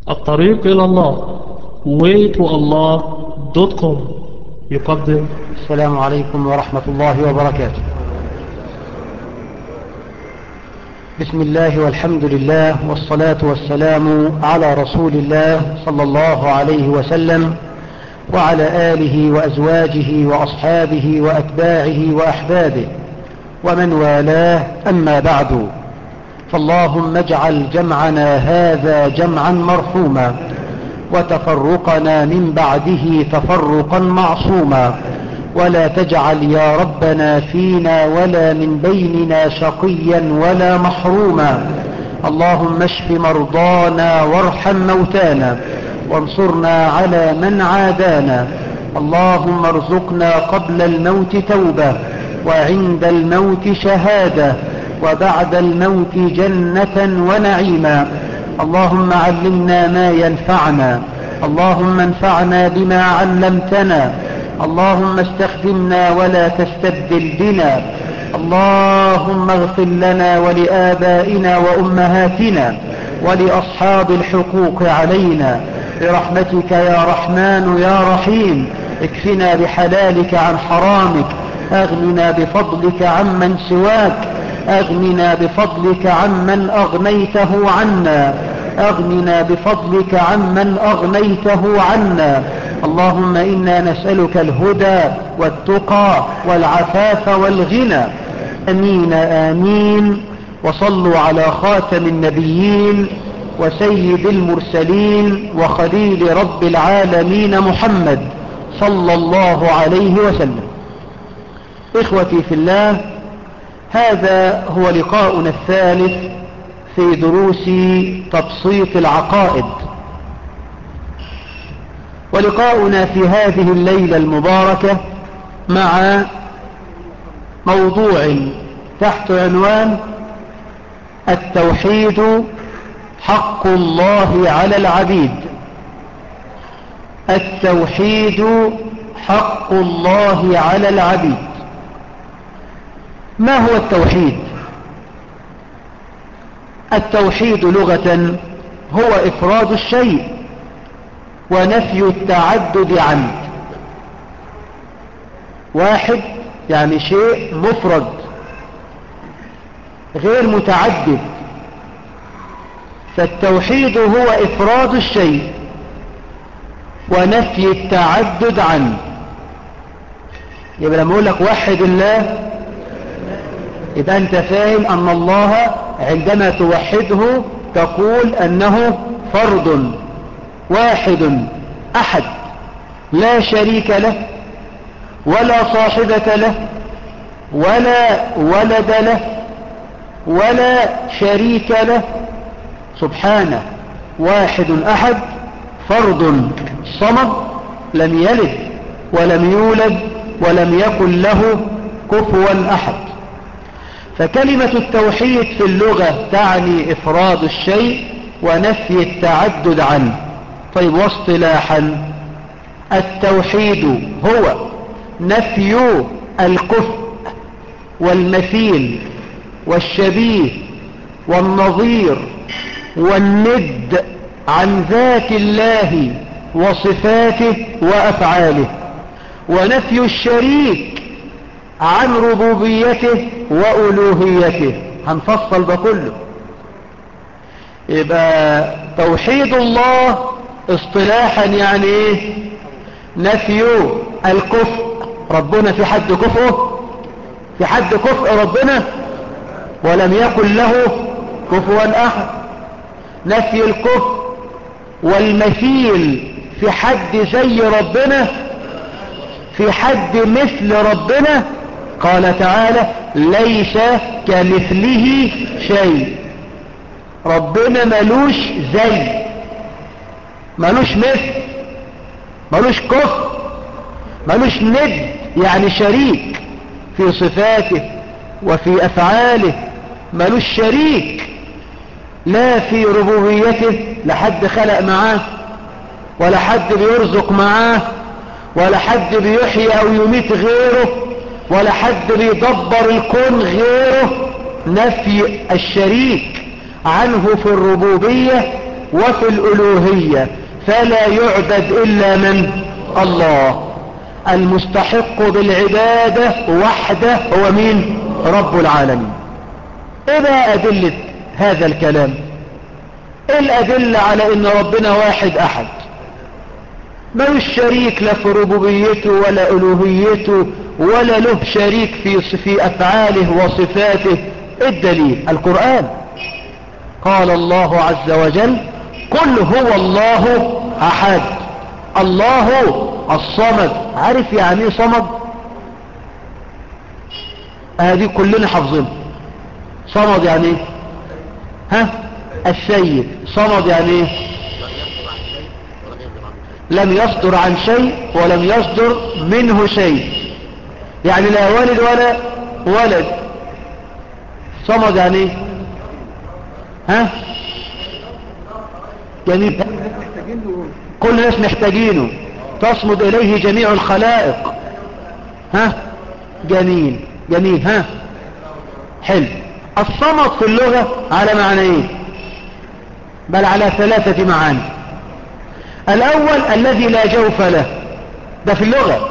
الطريق إلى الله waytoallah.com يقدم السلام عليكم ورحمة الله وبركاته بسم الله والحمد لله والصلاة والسلام على رسول الله صلى الله عليه وسلم وعلى آله وأزواجه وأصحابه وأتباعه وأحبابه ومن والاه أما بعد فاللهم اجعل جمعنا هذا جمعا مرحوما وتفرقنا من بعده تفرقا معصوما ولا تجعل يا ربنا فينا ولا من بيننا شقيا ولا محروما اللهم اشف مرضانا وارحم موتانا وانصرنا على من عادانا اللهم ارزقنا قبل الموت توبة وعند الموت شهادة وبعد الموت جنة ونعيما اللهم علمنا ما ينفعنا اللهم انفعنا بما علمتنا اللهم استخدمنا ولا تستبدل بنا اللهم اغفر لنا ولآبائنا وأمهاتنا ولأصحاب الحقوق علينا برحمتك يا رحمن يا رحيم اكفنا بحلالك عن حرامك اغننا بفضلك عمن سواك اغننا بفضلك عمن اغنيته عنا اغننا بفضلك عمن اغنيته عنا اللهم انا نسألك الهدى والتقى والعفاف والغنى امين امين وصلوا على خاتم النبيين وسيد المرسلين وخليل رب العالمين محمد صلى الله عليه وسلم اخوتي في الله هذا هو لقاؤنا الثالث في دروس تبسيط العقائد ولقاؤنا في هذه الليلة المباركة مع موضوع تحت عنوان التوحيد حق الله على العبيد التوحيد حق الله على العبيد ما هو التوحيد التوحيد لغة هو إفراد الشيء ونفي التعدد عنه واحد يعني شيء مفرد غير متعدد فالتوحيد هو إفراد الشيء ونفي التعدد عنه يبقى لما أقول لك وحد الله يبقى أنت فاهم أن الله عندما توحده تقول أنه فرد واحد أحد لا شريك له ولا صاحبة له ولا ولد له ولا شريك له سبحانه واحد أحد فرد صمد لم يلد ولم يولد ولم يكن له كفوا أحد فكلمة التوحيد في اللغة تعني إفراد الشيء ونفي التعدد عنه طيب واصطلاحا التوحيد هو نفي الكفء والمثيل والشبيه والنظير والند عن ذات الله وصفاته وأفعاله ونفي الشريك عن ربوبيته وألوهيته هنفصل ده كله يبقى توحيد الله اصطلاحا يعني ايه نفي الكفء ربنا في حد كفءه في حد كفء ربنا ولم يكن له كفوا احد نفي الكفء والمثيل في حد زي ربنا في حد مثل ربنا قال تعالى ليس كمثله شيء ربنا ملوش زي ملوش مثل ملوش كفر ملوش ند يعني شريك في صفاته وفي أفعاله ملوش شريك لا في ربوبيته لا حد خلق معاه ولا حد بيرزق معاه ولا حد بيحيي أو يميت غيره ولا حد بيدبر الكون غيره نفي الشريك عنه في الربوبية وفي الألوهية فلا يعبد إلا من الله المستحق بالعبادة وحده هو مين رب العالمين ايه بقى أدلة هذا الكلام ايه الأدلة على ان ربنا واحد احد ملوش شريك لا في ربوبيته ولا ألوهيته ولا له شريك في في أفعاله وصفاته الدليل القرآن قال الله عز وجل قل هو الله أحد الله الصمد عارف يعني ايه صمد هذه كلنا حافظينها صمد يعني ايه ها السيد صمد يعني ايه لم يصدر عن شيء ولم يصدر منه شيء يعني لا والد ولا ولد صمد يعني ايه ها جميل كل الناس محتاجينه تصمد اليه جميع الخلائق ها جميل جميل ها حلو الصمد في اللغة على معنيين بل على ثلاثة معاني الأول الذي لا جوف له ده في اللغة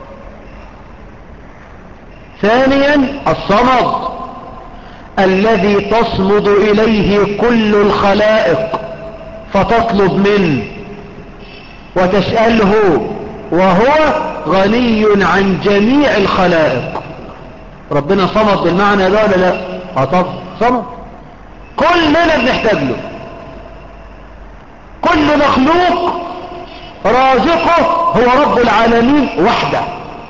ثانيا الصمد الذي تصمد إليه كل الخلائق فتطلب منه وتسأله وهو غني عن جميع الخلائق ربنا صمد بالمعنى ده ولا لا طب صمد كلنا بنحتاج له كل مخلوق رازقه هو رب العالمين وحده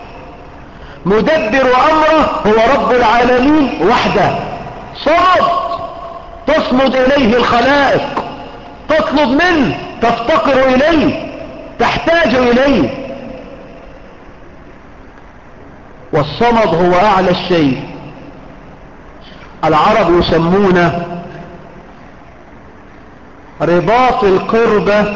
مدبر أمره هو رب العالمين وحده صمد تصمد إليه الخلائق تطلب منه تفتقر إليه تحتاج إليه والصمد هو أعلى الشيء العرب يسمونه رباط القربة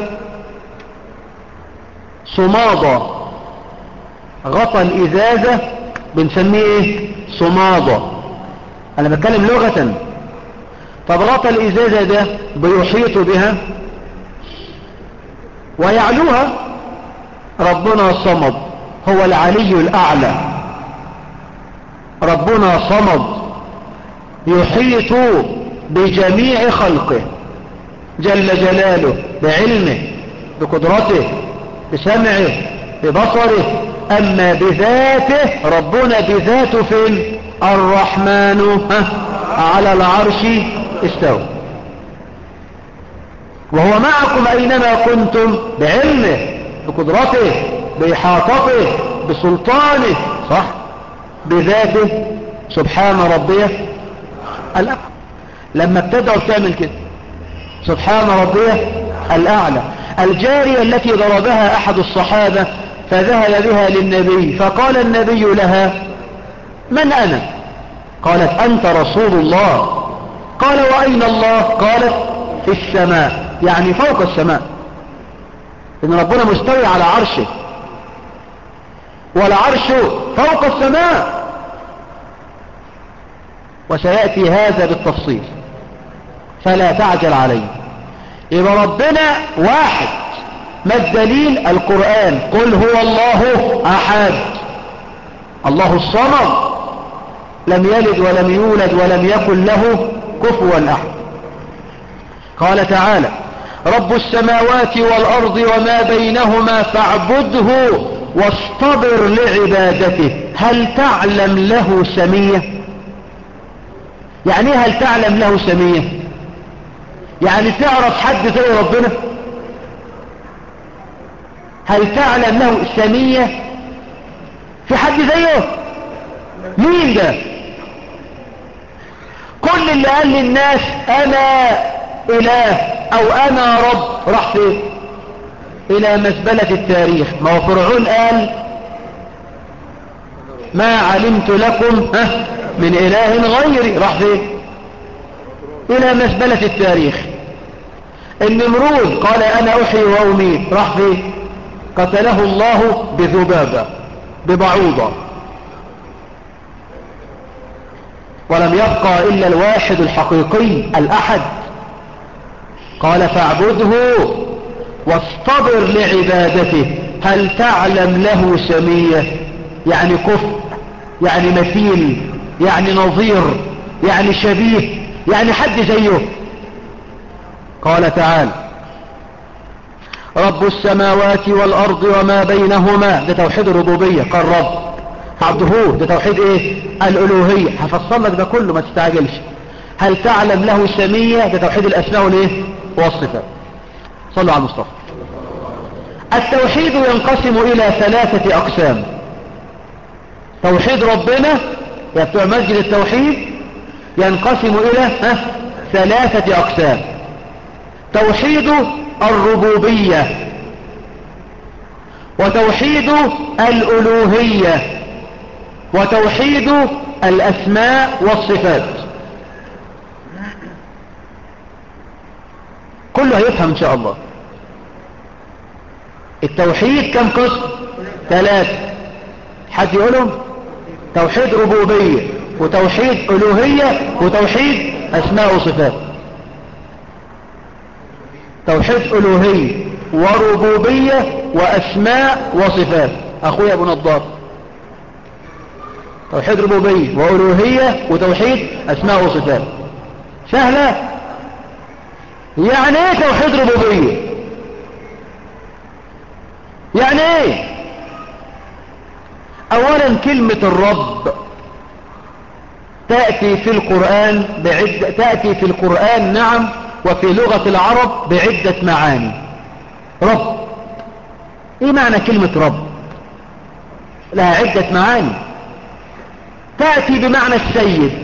صمادة غطى الإزازة بنسميه ايه صمادة أنا بتكلم لغة طب غطى الإزازة ده بيحيط بها ويعلوها ربنا الصمد هو العلي الأعلى ربنا صمد يحيط بجميع خلقه جل جلاله بعلمه بقدرته بسمعه ببصره أما بذاته ربنا بذاته فين الرحمن على العرش استوى وهو معكم أينما كنتم بعلمه بقدرته بإحاطته بسلطانه صح بذاته سبحان ربيه الأعلى لما ابتدعوا تعمل كده سبحان ربيه الأعلى الجارية التي ضربها أحد الصحابة فذهب بها للنبي فقال النبي لها من أنا قالت أنت رسول الله قال وأين الله قالت في السماء يعني فوق السماء إن ربنا مستوي على عرشه والعرش فوق السماء وسيأتي هذا بالتفصيل فلا تعجل عليه يبقى ربنا واحد ما الدليل القرآن قل هو الله أحد الله الصمد لم يلد ولم يولد ولم يكن له كفوا أحد قال تعالى رب السماوات والأرض وما بينهما فاعبده واصطبر لعبادته هل تعلم له سمية يعني ايه هل تعلم له سمية يعني تعرف حد زي ربنا هل تعلم له سمية في حد زيه مين ده كل اللي قال للناس انا اله او انا رب راح فين الى مزبلة التاريخ ما هو فرعون قال ما علمت لكم ها من اله غيري راح فين الى مزبلة التاريخ النمرود قال انا احيي واميت راح فين قتله الله بذبابة ببعوضة ولم يبقى إلا الواحد الحقيقي الأحد قال فاعبده واصطبر لعبادته هل تعلم له سمية يعني كفء يعني مثيل يعني نظير يعني شبيه يعني حد زيه قال تعالى رب السماوات والأرض وما بينهما ده توحيد الربوبية قال رب عبده ده توحيد ايه الألوهية هفصل لك ده كله ما تستعجلش هل تعلم له سمية ده توحيد الأسماء والايه والصفات صلوا على المصطفى التوحيد ينقسم إلى ثلاثة أقسام توحيد ربنا يا بتوع مسجد التوحيد ينقسم إلى ها ثلاثة أقسام توحيد الربوبية وتوحيد الألوهية وتوحيد الأسماء والصفات كله هيفهم إن شاء الله التوحيد كم قسم ثلاثة حد يقولهم توحيد ربوبية وتوحيد ألوهية وتوحيد أسماء وصفات توحيد ألوهية وربوبية وأسماء وصفات أخويا أبو نضار توحيد ربوبية وألوهية وتوحيد أسماء وصفات سهلة يعني ايه توحيد ربوبية يعني ايه اولا كلمة الرب تأتي في القرآن بعدة تأتي في القرآن نعم وفي لغة العرب بعدة معاني رب ايه معنى كلمة رب لها عدة معاني تأتي بمعنى السيد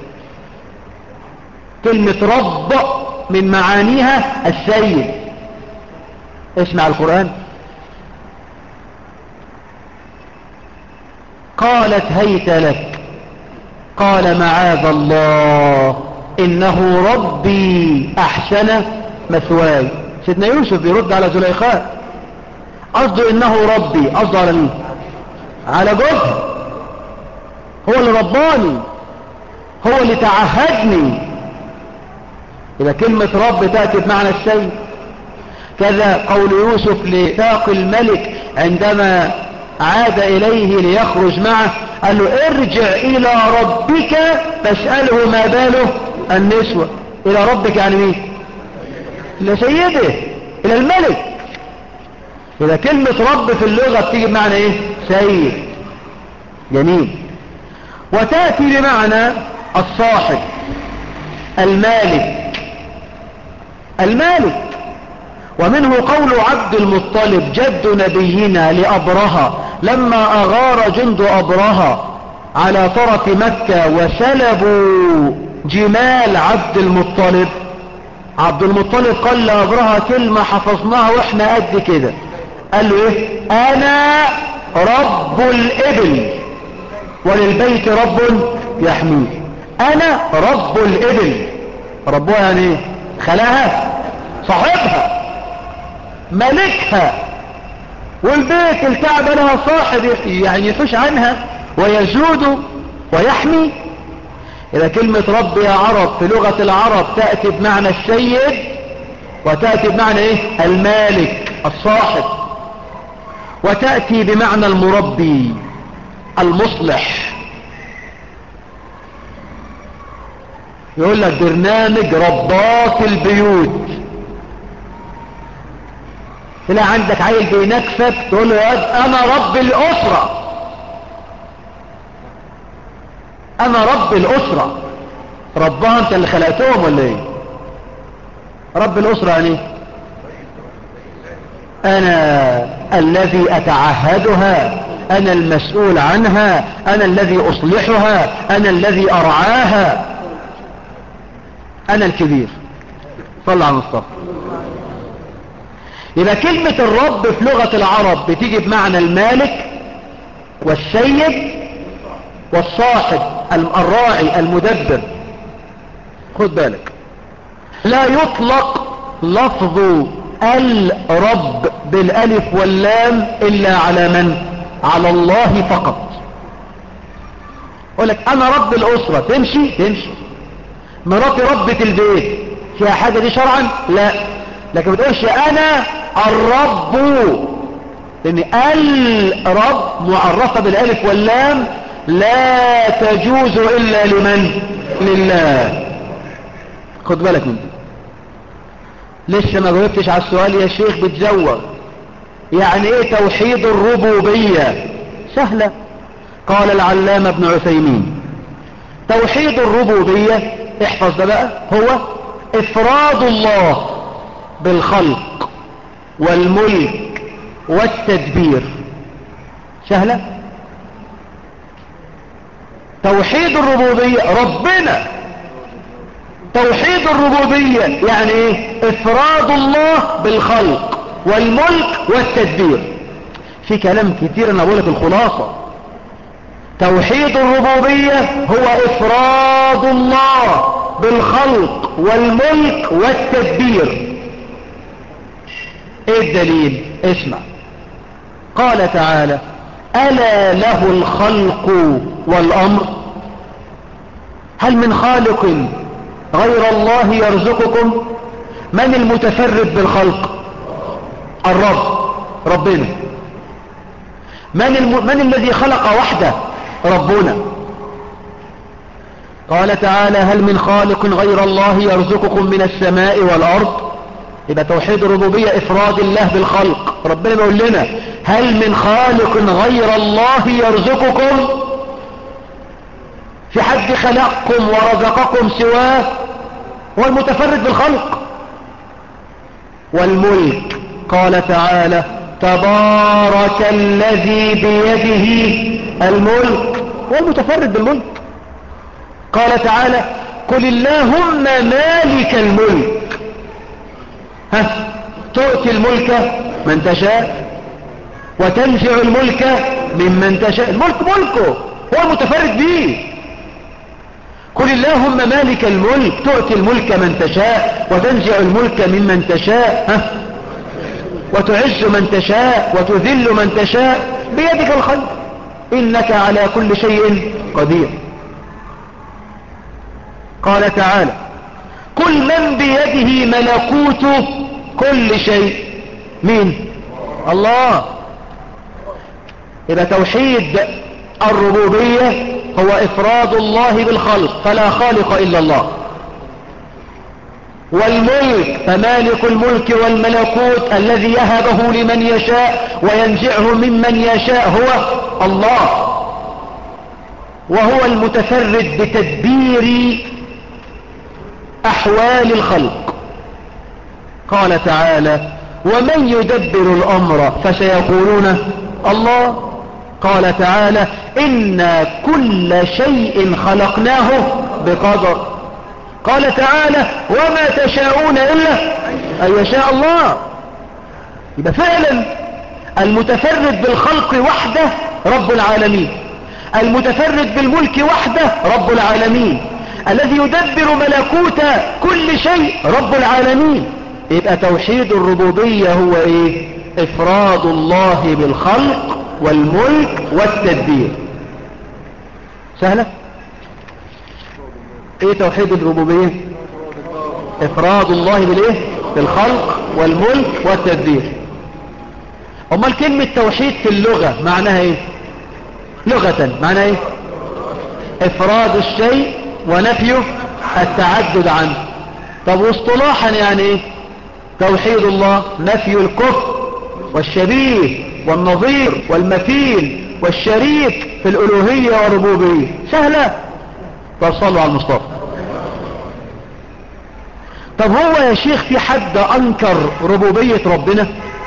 كلمة رب من معانيها السيد اسمع القرآن قالت هيت لك قال معاذ الله إنه ربي أحسن مثواي سيدنا يوسف بيرد على زليخاء قصده إنه ربي قصده على مين على جوزها هو اللي رباني هو اللي تعهدني إذا كلمة رب تأتي بمعنى السيد كذا قول يوسف لساق الملك عندما عاد إليه ليخرج معه قال له ارجع إلى ربك فاسأله ما باله النسوة إلى ربك يعني مين إلى سيده إلى الملك إذا كلمة رب في اللغة بتيجي بمعنى إيه سيد جميل وتأتي بمعنى الصاحب المالك المالك ومنه قول عبد المطلب جد نبينا لأبرهة لما أغار جند أبرهة على طرف مكة وسلبوا جمال عبد المطلب عبد المطلب قال لأبرهة كلمة حفظناها واحنا قد كده قال له ايه انا رب الابل وللبيت رب يحميه انا رب الابل ربها يعني ايه خلاها صاحبها ملكها والبيت الكعبة لها صاحب يعني يحوش عنها ويجود ويحمي إذا كلمة رب يا عرب في لغة العرب تأتي بمعنى السيد وتأتي بمعنى إيه المالك الصاحب وتأتي بمعنى المربي المصلح يقول لك برنامج ربات البيوت تلاقي عندك عيل بينكفك تقول له يا واد انا رب الاسرة انا رب الاسرة ربها انت اللي خلقتهم ولا ايه رب الاسرة يعني ايه انا الذي اتعهدها انا المسؤول عنها انا الذي اصلحها انا الذي ارعاها انا الكبير صلى على المصطفى يبقى كلمة الرب في لغة العرب بتيجي بمعنى المالك والسيد والصاحب الراعي المدبر خد بالك لا يطلق لفظ الرب بالالف واللام الا على من على الله فقط اقول لك انا رب الاسرة تمشي تمشي مراتي ربة البيت فيها حاجة دي شرعا لا لكن ما تقولش انا الرب لان الرب معرفة بالالف واللام لا تجوز الا لمن لله خد بالك من دي لسه ما جاوبتش على السؤال يا شيخ بتزوج يعني ايه توحيد الربوبية سهلة قال العلامة ابن عثيمين توحيد الربوبية احفظ ده بقى هو افراد الله بالخلق والملك والتدبير سهلة توحيد الربوبية ربنا توحيد الربوبية يعني ايه افراد الله بالخلق والملك والتدبير في كلام كتير انا بقولك الخلاصة توحيد الربوبية هو افراد الله بالخلق والملك والتدبير ايه الدليل اسمع قال تعالى ألا له الخلق والأمر هل من خالق غير الله يرزقكم من المتفرد بالخلق الرب ربنا من, الم... من الذي خلق وحده ربنا قال تعالى هل من خالق غير الله يرزقكم من السماء والأرض يبقى توحيد الربوبية إفراد الله بالخلق ربنا بيقول لنا هل من خالق غير الله يرزقكم في حد خلقكم ورزقكم سواه هو المتفرد بالخلق والملك قال تعالى تبارك الذي بيده الملك هو المتفرد بالملك قال تعالى قل اللهم مالك الملك ها تؤتي الملك من تشاء وتنزع الملك ممن تشاء الملك ملكه هو المتفرد به قل اللهم مالك الملك تؤتي الملك من تشاء وتنزع الملك ممن تشاء ها وتعز من تشاء وتذل من تشاء بيدك الخير إنك على كل شيء قدير قال تعالى كل من بيده ملكوت كل شيء مين الله إذا توحيد الربوبية هو إفراد الله بالخلق فلا خالق إلا الله والملك فمالك الملك والملكوت الذي يهبه لمن يشاء وينزعه ممن يشاء هو الله وهو المتفرد بتدبير أحوال الخلق قال تعالى ومن يدبر الأمر فسيقولون الله قال تعالى إنا كل شيء خلقناه بقدر قال تعالى وما تشاءون إلا أن يشاء الله يبقى فعلا المتفرد بالخلق وحده رب العالمين المتفرد بالملك وحده رب العالمين الذي يدبر ملكوت كل شيء رب العالمين يبقى توحيد الربوبية هو ايه افراد الله بالخلق والملك والتدبير سهلة ايه توحيد الربوبية افراد الله بالايه بالخلق والملك والتدبير امال كلمة توحيد في اللغة معناها ايه لغة معناها ايه افراد الشيء ونفيه التعدد عنه طب واصطلاحا يعني ايه توحيد الله نفي الكفر والشبيه والنظير والمثيل والشريك في الألوهية والربوبية سهلة طب صلوا على المصطفى طب هو يا شيخ في حد أنكر ربوبية ربنا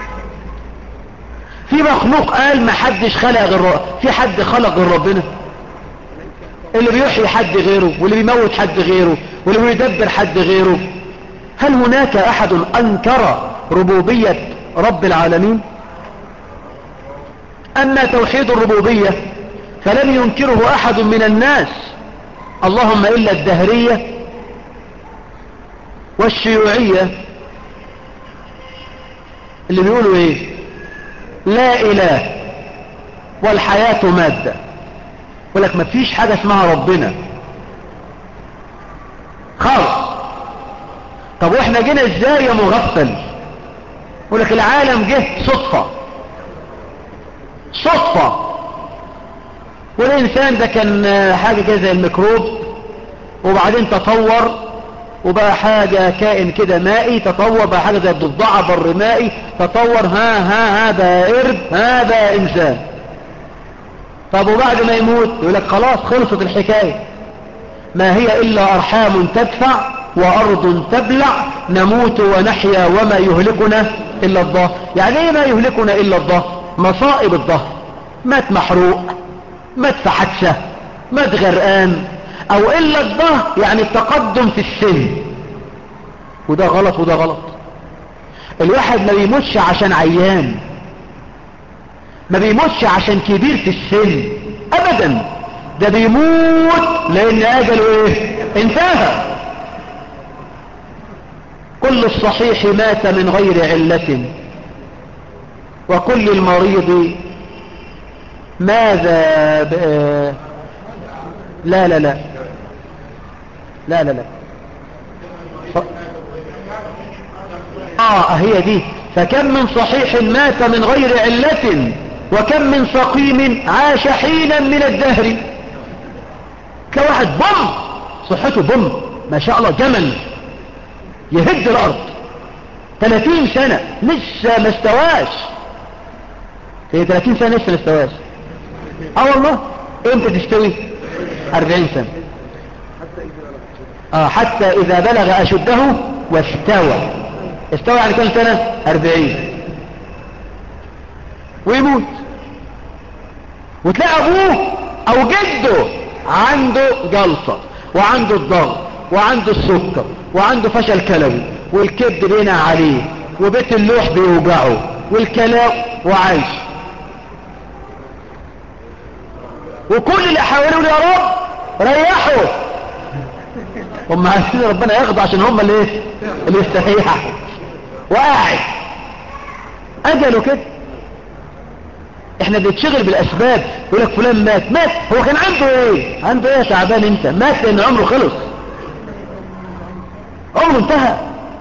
في مخلوق قال ما حدش خلق غير في حد خلق غير ربنا اللي بيحيي حد غيره واللي بيموت حد غيره واللي بيدبر حد غيره هل هناك أحد أنكر ربوبية رب العالمين أما توحيد الربوبية فلم ينكره أحد من الناس اللهم إلا الدهرية والشيوعية اللي بيقولوا ايه لا إله والحياة مادة يقول لك ما فيش حاجة اسمها ربنا خالص طب واحنا جينا ازاي يا مغفل يقول لك العالم جه صدفة صدفة والإنسان ده كان حاجة كده زي الميكروب وبعدين تطور وبقى حاجة كائن كده مائي تطور بقى حاجة زي الضفدعة بر مائي تطور ها ها هذا قرد هذا إنسان طب وبعد ما يموت يقول لك خلاص خلصت الحكاية ما هي إلا أرحام تدفع وأرض تبلع نموت ونحيا وما يهلكنا إلا الظهر يعني إيه ما يهلكنا إلا الظهر مصائب الظهر مات محروق مات في حادثة مات غرقان أو إلا الظهر يعني التقدم في السن وده غلط وده غلط الواحد ما بيموتش عشان عيان ما بيموتش عشان كبير في السن أبدا ده بيموت لأن أجله إيه انتهى كل الصحيح مات من غير علة وكل المريض ماذا ب... لا لا لا لا لا لا ف... آه هي دي فكم من صحيح مات من غير علة وكم من سقيم عاش حينا من الدهر كواحد بم صحته بم ما شاء الله جمل يهد الأرض 30 سنة لسه ما استواش هي 30 سنة لسه ما استواش اه والله امتى تستوي 40 سنة اه حتى اذا بلغ اشده واستوى استوى يعني كم سنة 40 ويموت وتلاقي ابوه او جده عنده جلطة وعنده الضغط وعنده السكر وعنده فشل كلوي والكبد بينع عليه وبيت اللوح بيوجعه والكلاء وعايش وكل اللي حواليه يا رب ريحوا هم عايزين ربنا ياخده عشان هم اللي ايه اللي يستريحوا وقاعد اجله كده احنا بنتشغل بالاسباب يقول لك فلان مات مات هو كان عنده ايه عنده ايه تعبان انت مات لان عمره خلص عمره انتهى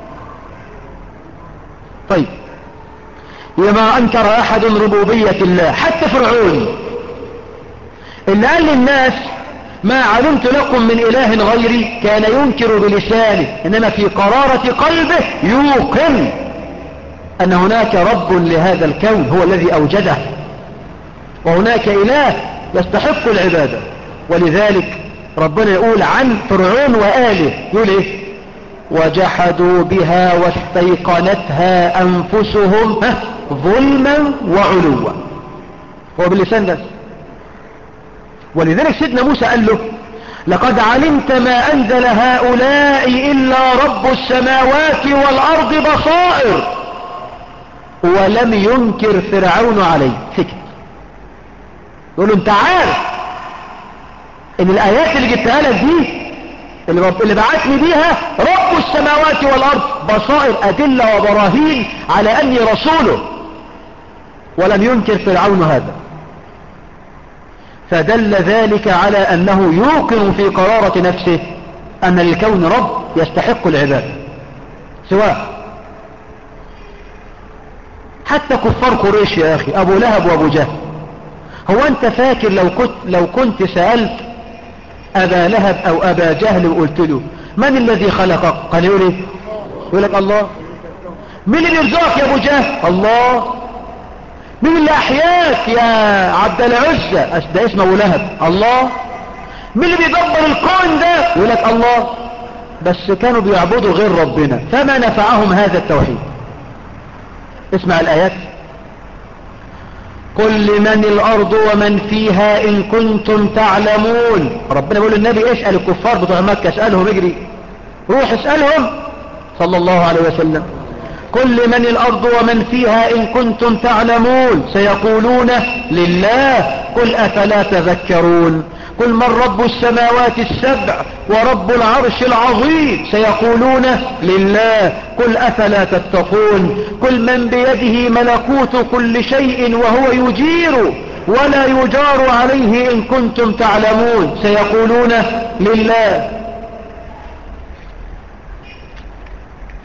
طيب وما انكر احد ربوبية الله حتى فرعون اللي قال للناس ما علمت لكم من اله غيري كان ينكر بلسانه انما في قرارة قلبه يوقن ان هناك رب لهذا الكون هو الذي اوجده وهناك اله يستحق العبادة ولذلك ربنا يقول عن فرعون وآله يقول ايه وجحدوا بها واستيقنتها انفسهم ظلما وعلوا هو باللسان بس ولذلك سيدنا موسى قال له لقد علمت ما انزل هؤلاء الا رب السماوات والارض بصائر ولم ينكر فرعون عليه سكت يقول له انت عارف ان الايات اللي جبتها لك دي اللي, رب اللي بعتني بيها رب السماوات والارض بصائر ادله وبراهين على اني رسوله ولم ينكر فرعون هذا فدل ذلك على انه يوقن في قرارة نفسه ان للكون رب يستحق العبادة سواء حتى كفار قريش يا اخي ابو لهب وابو جهل هو انت فاكر لو كنت, لو كنت سألت ابا لهب او ابا جهل وقلت له من الذي خلقك قال يقول ايه يقول لك الله مين اللي يرزقك يا ابو جهل الله مين اللي احياك يا عبد العزة ده اسمه ابو لهب الله مين اللي بيدبر الكون ده يقول لك الله بس كانوا بيعبدوا غير ربنا فما نفعهم هذا التوحيد اسمع الايات قل لمن الارض ومن فيها ان كنتم تعلمون ربنا بيقول للنبي اسأل الكفار بتوع مكة اسألهم اجري روح اسألهم صلى الله عليه وسلم قل لمن الارض ومن فيها ان كنتم تعلمون سيقولون لله قل افلا تذكرون قل من رب السماوات السبع ورب العرش العظيم سيقولون لله قل أفلا تتقون قل من بيده ملكوت كل شيء وهو يجير ولا يجار عليه إن كنتم تعلمون سيقولون لله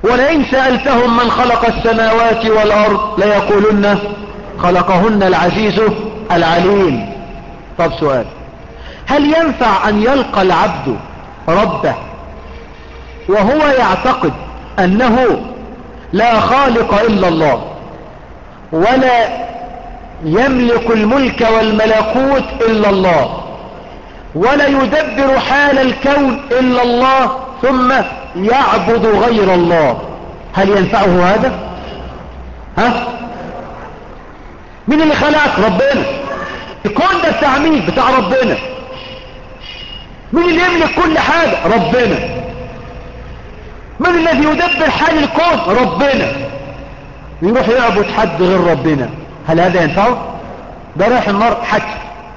ولئن سألتهم من خلق السماوات والأرض ليقولن خلقهن العزيز العليم طب سؤال هل ينفع أن يلقى العبد ربه وهو يعتقد أنه لا خالق إلا الله ولا يملك الملك والملكوت إلا الله ولا يدبر حال الكون إلا الله ثم يعبد غير الله هل ينفعه هذا ها مين اللي خلقك ربنا الكون ده بتاع مين بتاع ربنا مين اللي يملك كل حاجة ربنا من الذي يدبر حال الكون ربنا يروح يعبد حد غير ربنا هل هذا ينفعه ده رايح النار حتى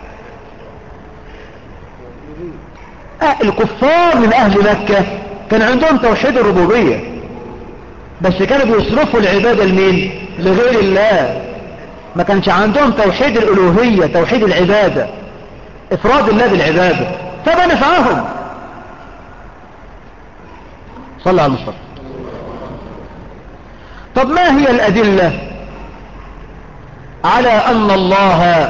آه الكفار من اهل مكة كان عندهم توحيد الربوبية بس كانوا بيصرفوا العبادة لمين لغير الله ما كانش عندهم توحيد الالوهية توحيد العبادة افراد الله بالعبادة فده نفعهم صلى على المصطفى طب ما هي الأدلة على أن الله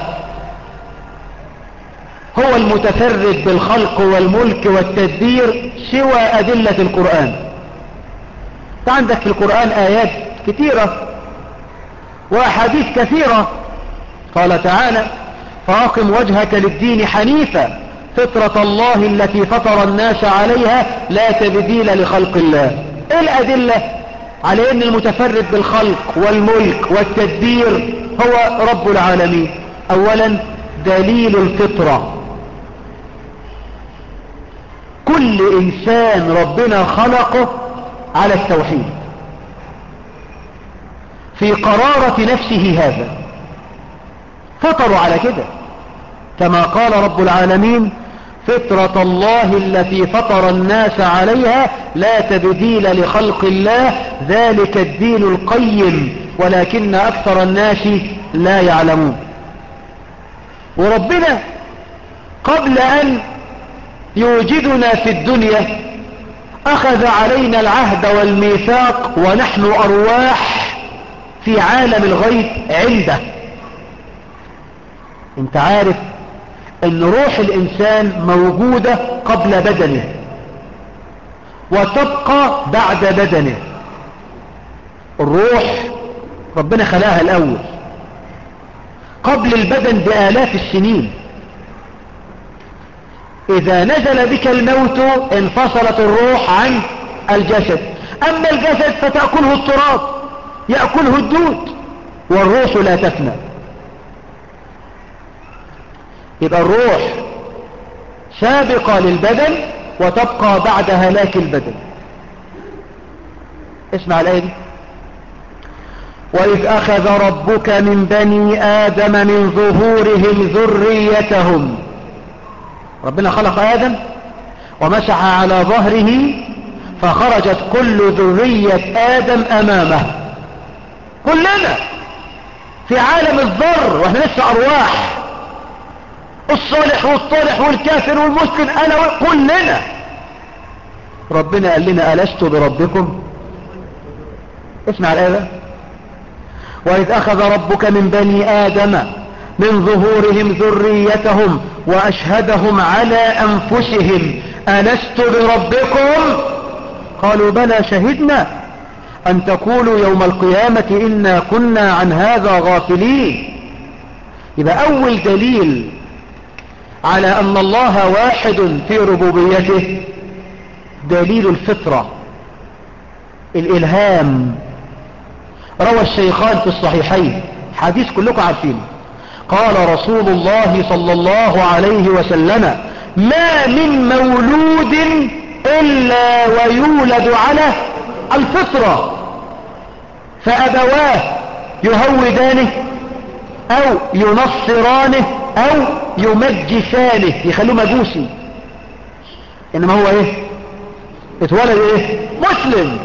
هو المتفرد بالخلق والملك والتدبير سوى أدلة القرآن عندك في القرآن آيات كثيرة وأحاديث كثيرة قال تعالى فأقم وجهك للدين حنيفا فطرة الله التي فطر الناس عليها لا تبديل لخلق الله ايه الأدلة على ان المتفرد بالخلق والملك والتدبير هو رب العالمين اولا دليل الفطرة كل انسان ربنا خلقه على التوحيد في قرارة نفسه هذا فطروا على كده كما قال رب العالمين فطرة الله التي فطر الناس عليها لا تبديل لخلق الله ذلك الدين القيم ولكن أكثر الناس لا يعلمون وربنا قبل أن يوجدنا في الدنيا أخذ علينا العهد والميثاق ونحن أرواح في عالم الغيب عنده انت عارف ان روح الانسان موجودة قبل بدنه وتبقى بعد بدنه الروح ربنا خلاها الاول قبل البدن بالاف السنين اذا نزل بك الموت انفصلت الروح عن الجسد اما الجسد فتأكله التراب يأكله الدود والروح لا تفنى يبقى الروح سابقة للبدن وتبقى بعد هلاك البدن اسمع الآية دي وإذ أخذ ربك من بني آدم من ظهورهم ذريتهم ربنا خلق آدم ومسح على ظهره فخرجت كل ذرية آدم أمامه كلنا في عالم الذر واحنا لسه أرواح الصالح والطالح والكافر والمسلم أنا كلنا ربنا قال لنا ألست بربكم اسمع الآية وإذ أخذ ربك من بني آدم من ظهورهم ذريتهم وأشهدهم على أنفسهم ألست بربكم قالوا بلى شهدنا أن تقولوا يوم القيامة إنا كنا عن هذا غافلين يبقى أول دليل على أن الله واحد في ربوبيته دليل الفطرة الإلهام روى الشيخان في الصحيحين حديث كلكم عارفين قال رسول الله صلى الله عليه وسلم ما من مولود إلا ويولد على الفطرة فأبواه يهودانه أو ينصرانه أو يمجسانه يخلوه مجوسي إنما هو إيه اتولد إيه مسلم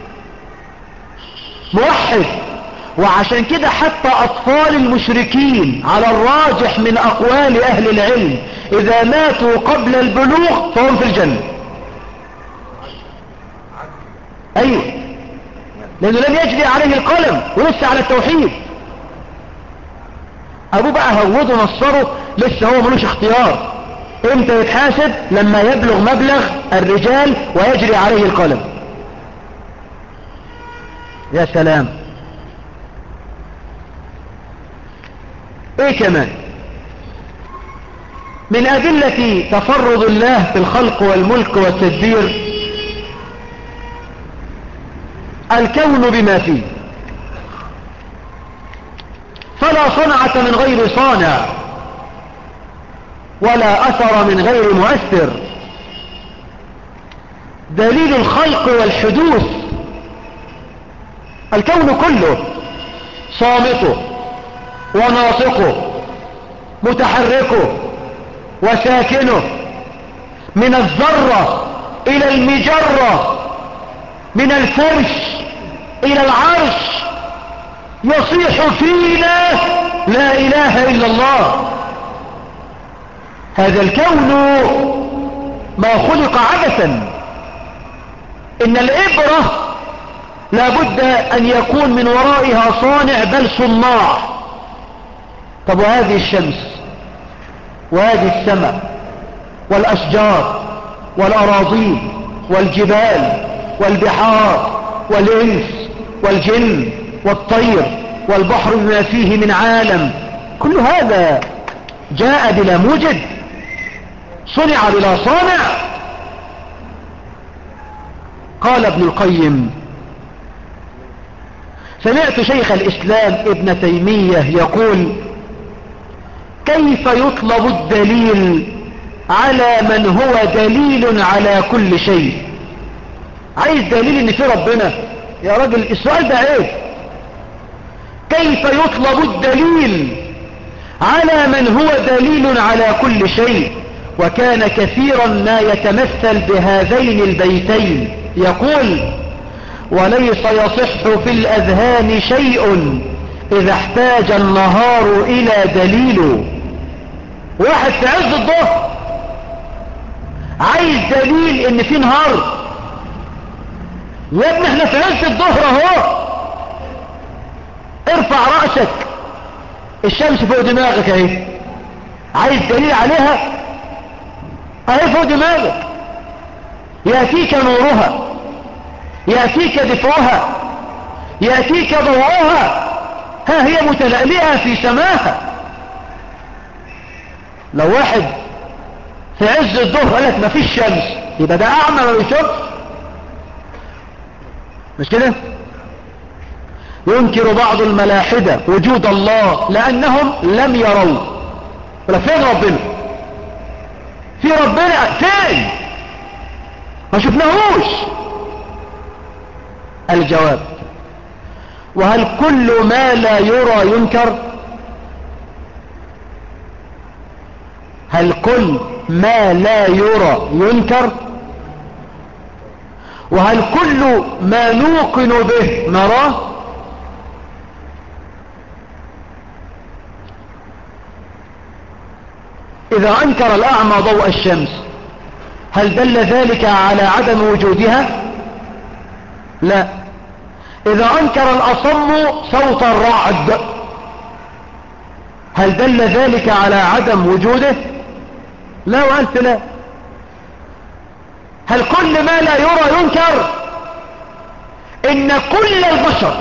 موحد وعشان كده حتى أطفال المشركين على الراجح من أقوال أهل العلم إذا ماتوا قبل البلوغ فهم في الجنة أيوة لأنه لم يجري عليه القلم ولسه على التوحيد أبوه بقى هوده نصره لسه هو ملوش اختيار امتى يتحاسب لما يبلغ مبلغ الرجال ويجري عليه القلم يا سلام ايه كمان من أدلة تفرد الله في الخلق والملك والتدبير الكون بما فيه فلا صنعة من غير صانع ولا أثر من غير مؤثر دليل الخلق والحدوث الكون كله صامته وناطقه متحركه وساكنه من الذرة إلى المجرة من الفرش إلى العرش يصيح فينا لا إله إلا الله هذا الكون ما خلق عبثا إن الإبرة لابد أن يكون من ورائها صانع بل صناع طب وهذه الشمس وهذه السماء والأشجار والأراضين والجبال والبحار والإنس والجن والطير والبحر بما فيه من عالم كل هذا جاء بلا موجد صنع بلا صانع قال ابن القيم سمعت شيخ الإسلام ابن تيمية يقول كيف يطلب الدليل على من هو دليل على كل شيء عايز دليل ان في ربنا يا راجل السؤال ده عيب كيف يطلب الدليل على من هو دليل على كل شيء وكان كثيرا ما يتمثل بهذين البيتين يقول وليس يصح في الأذهان شيء إذا احتاج النهار إلى دليل واحد في عز الظهر عايز دليل ان في نهار يا ابني احنا في عز الظهر اهو ارفع رأسك الشمس فوق دماغك اهي عايز دليل عليها اهي فوق دماغك يأتيك نورها يأتيك دفعها يأتيك ضوءها ها هي متلألئة في سماها لو واحد في عز الظهر قال لك مفيش شمس يبقى ده اعمى ما بيشوفش مش كده ينكر بعض الملاحدة وجود الله لانهم لم يروا ولا فين ربنا في ربنا فين ما شفناهوش الجواب وهل كل ما لا يرى ينكر هل كل ما لا يرى ينكر وهل كل ما نوقن به نراه إذا أنكر الأعمى ضوء الشمس هل دل ذلك على عدم وجودها لا إذا أنكر الأصم صوت الرعد هل دل ذلك على عدم وجوده لا وأنت لا هل كل ما لا يرى ينكر إن كل البشر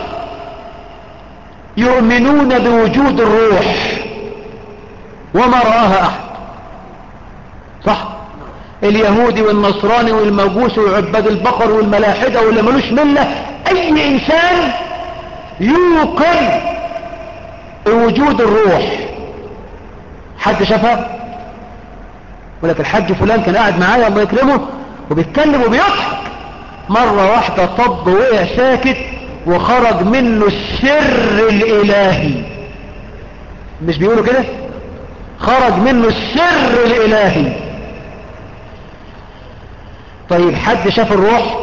يؤمنون بوجود الروح وما رآها أحد صح اليهودي والنصراني والمجوس وعباد البقر والملاحدة واللي ملوش ملة أي إنسان يوقن بوجود الروح حد شافها ولك الحج فلان كان قاعد معايا الله يكرمه وبيتكلم وبيضحك مرة واحدة طب وقع ساكت وخرج منه السر الإلهي مش بيقولوا كده خرج منه السر الإلهي طيب حد شاف الروح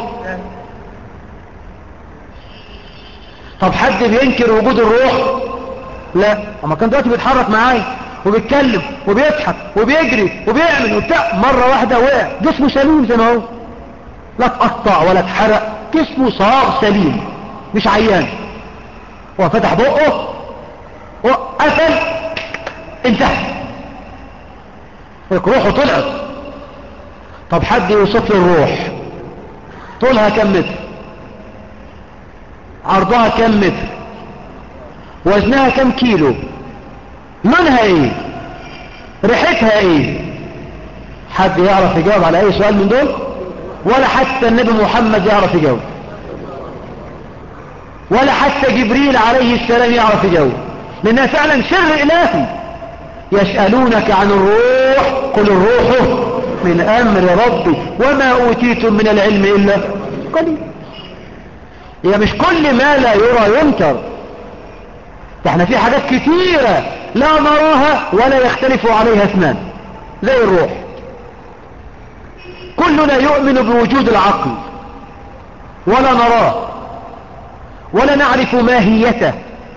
طب حد بينكر وجود الروح لا اما كان دلوقتي بيتحرك معايا وبيتكلم وبيضحك وبيجري وبيعمل وبتاع مرة واحدة وقع جسمه سليم زي ما هو لا اتقطع ولا اتحرق جسمه صار سليم مش عيان هو فتح بقه وقفل انتهى روحه طلعت طب حد يوصف لي الروح طولها كم متر عرضها كم متر وزنها كم كيلو لونها ايه ريحتها ايه حد يعرف يجاوب على اي سؤال من دول ولا حتى النبي محمد يعرف يجاوب ولا حتى جبريل عليه السلام يعرف يجاوب لانها فعلا سر الهي يسألونك عن الروح قل الروح من امر ربي وما اوتيتم من العلم الا قليل هي مش كل ما لا يرى ينكر ده احنا في حاجات كتيرة لا نراها ولا يختلف عليها اثنان زي الروح كلنا يؤمن بوجود العقل ولا نراه ولا نعرف ماهيته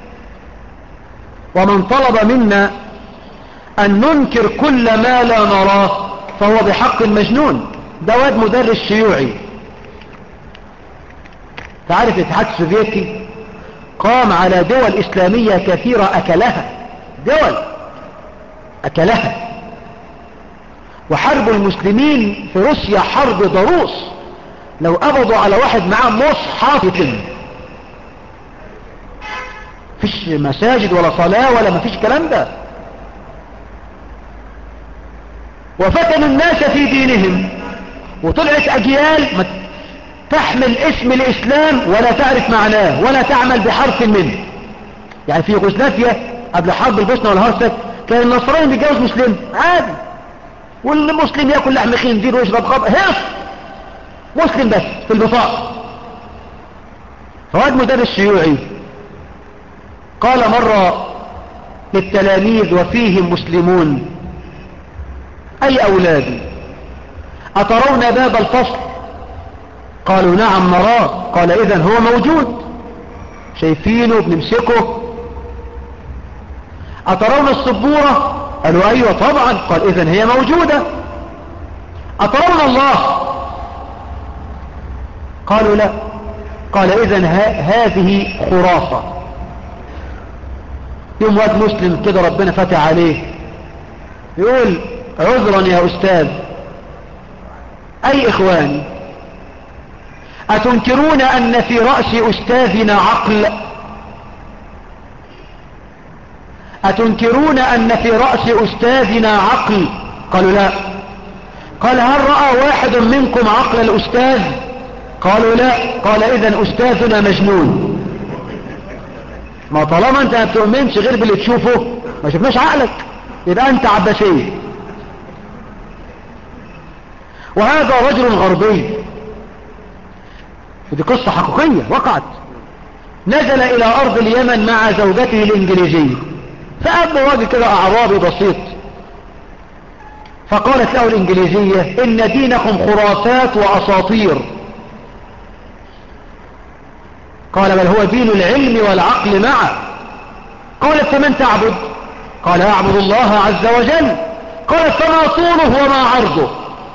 ومن طلب منا أن ننكر كل ما لا نراه فهو بحق مجنون ده واد مدرس شيوعي تعرف الاتحاد السوفيتي قام على دول إسلامية كثيرة أكلها دول أكلها وحرب المسلمين في روسيا حرب ضروس لو قبضوا على واحد معاه مصحف يتم فيش مساجد ولا صلاة ولا مفيش كلام ده وفتنوا الناس في دينهم وطلعت أجيال ما تحمل اسم الإسلام ولا تعرف معناه ولا تعمل بحرف منه يعني في يوغوسلافيا قبل حرب البوسنة والهرسك كان النصراني بيتجوز مسلم عادي والمسلم ياكل لحم خنزير ويشرب خمر هيص مسلم بس في البطاقة فواد مدرس شيوعي قال مرة للتلاميذ وفيهم مسلمون أي أولادي أترون باب الفصل قالوا نعم نراه قال إذن هو موجود شايفينه بنمسكه أترون السبورة قالوا أيوة طبعا قال إذن هي موجودة أترون الله قالوا لا قال إذن هذه خرافة يوم واد مسلم كده ربنا فتح عليه يقول عذرا يا أستاذ أي إخواني أتنكرون أن في رأس أستاذنا عقل أتنكرون أن في رأس أستاذنا عقل قالوا لا قال هل رأى واحد منكم عقل الأستاذ قالوا لا قال إذن أستاذنا مجنون ما طالما أنت ما بتؤمنش غير باللي تشوفه ما شفناش عقلك يبقى أنت عباسي وهذا رجل غربي ودي قصة حقيقية وقعت نزل إلى أرض اليمن مع زوجته الإنجليزية فقابله راجل كده أعرابي بسيط فقالت له الإنجليزية إن دينكم خرافات وأساطير قال بل هو دين العلم والعقل معا قالت فمن تعبد قال أعبد الله عز وجل قالت فما طوله وما عرضه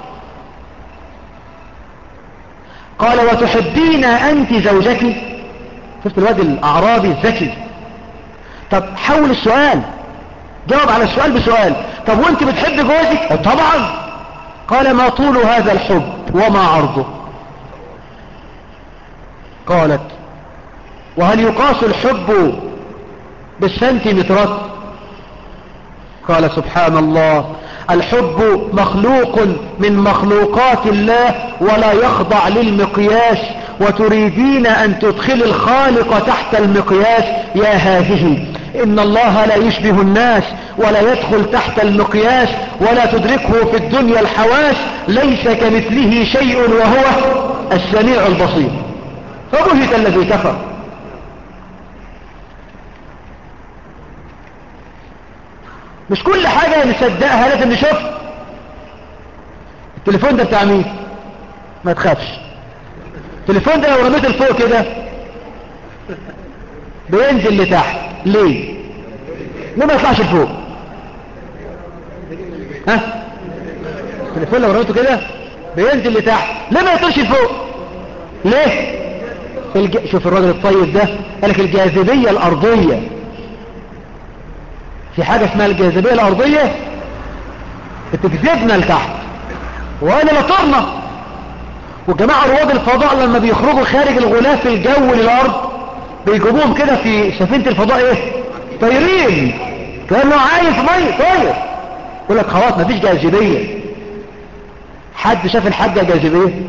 قال وتحبين أنت زوجتي شفت الواد الأعرابي الذكي طب حول السؤال جاوب على السؤال بسؤال طب وانت بتحب جوزك طبعا قال ما طول هذا الحب وما عرضه قالت وهل يقاس الحب بالسنتيمترات قال سبحان الله الحب مخلوق من مخلوقات الله ولا يخضع للمقياس وتريدين أن تدخل الخالق تحت المقياس يا هذه إن الله لا يشبه الناس ولا يدخل تحت المقياس ولا تدركه في الدنيا الحواس ليس كمثله شيء وهو السميع البصير فبهت الذي كفر مش كل حاجة نصدقها لازم نشوفها التليفون ده بتاع مين ما تخافش التليفون ده لو رميته لفوق كده بينزل لتحت ليه ليه ما يطلعش لفوق ها التليفون لو رميته كده بينزل لتحت ليه ما يطلعش لفوق ليه الج... شوف الراجل الطيب ده قال لك الجاذبية الأرضية في حاجة اسمها الجاذبية الأرضية بتجذبنا لتحت وأنا لطرنا وجماعة رواد الفضاء لما بيخرجوا خارج الغلاف الجوي للأرض بيجيبوهم كده في سفينة الفضاء ايه طايرين كأنه عايم في مية طاير يقول لك خلاص مفيش جاذبية حد شاف الحاجة جاذبية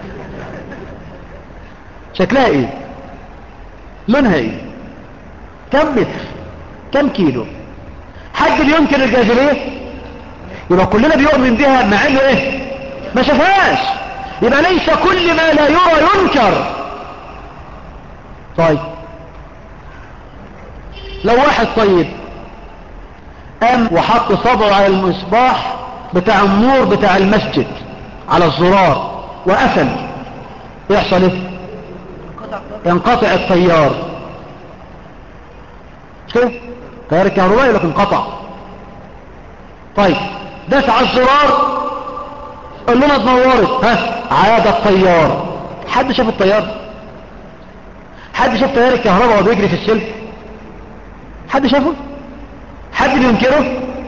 شكلها ايه لونها ايه كم متر كم كيلو حد بينكر الجاذبية يبقى كلنا بيؤمن بها مع انه ايه ما شافهاش يبقى ليس كل ما لا يرى ينكر طيب لو واحد طيب قام وحط صبعه على المصباح بتاع النور بتاع المسجد على الزرار وقفل يحصل ايه ينقطع التيار كده تيار الكهربائي لكن انقطع طيب داس على الزرار قال لنا اتنورت ها عاد التيار حد شاف التيار حد شاف تيار الكهرباء وهو بيجري في السلك حد شافه حد بينكره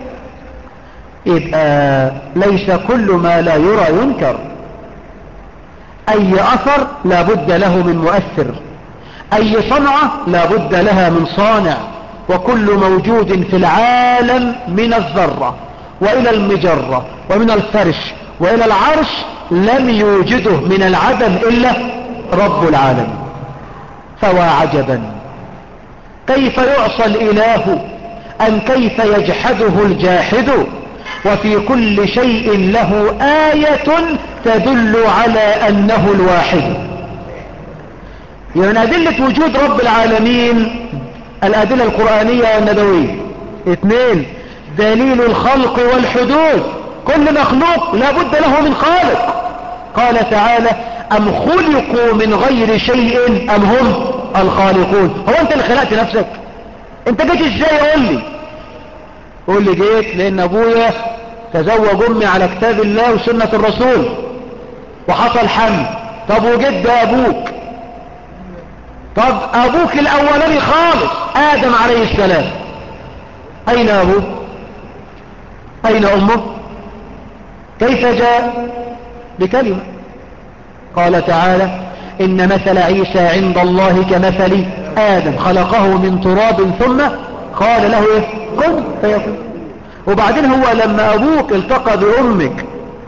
يبقى ليس كل ما لا يرى ينكر اي اثر لابد له من مؤثر اي صنعة لابد لها من صانع وكل موجود في العالم من الذرة والى المجرة ومن الفرش والى العرش لم يوجده من العدم الا رب العالمين فوا عجبا كيف يعصى الاله ام كيف يجحده الجاحد وفي كل شيء له آية تدل على أنه الواحد يعني أدلة وجود رب العالمين الأدلة القرآنية والنبوية اثنين دليل الخلق والحدوث كل مخلوق لابد له من خالق قال تعالى أم خلقوا من غير شيء أم هم الخالقون هو أنت اللي خلقت نفسك أنت جيت إزاي قول لي قول لي جيت لأن أبويا تزوج أمي على كتاب الله وسنة الرسول وحصل حمل طب وجد أبوك طب أبوك الأولاني خالص آدم عليه السلام أين أبوه أين أمه كيف جاء بكلمة قال تعالى إن مثل عيسى عند الله كمثل آدم خلقه من تراب ثم قال له إيه كن فيكون وبعدين هو لما أبوك التقى بأمك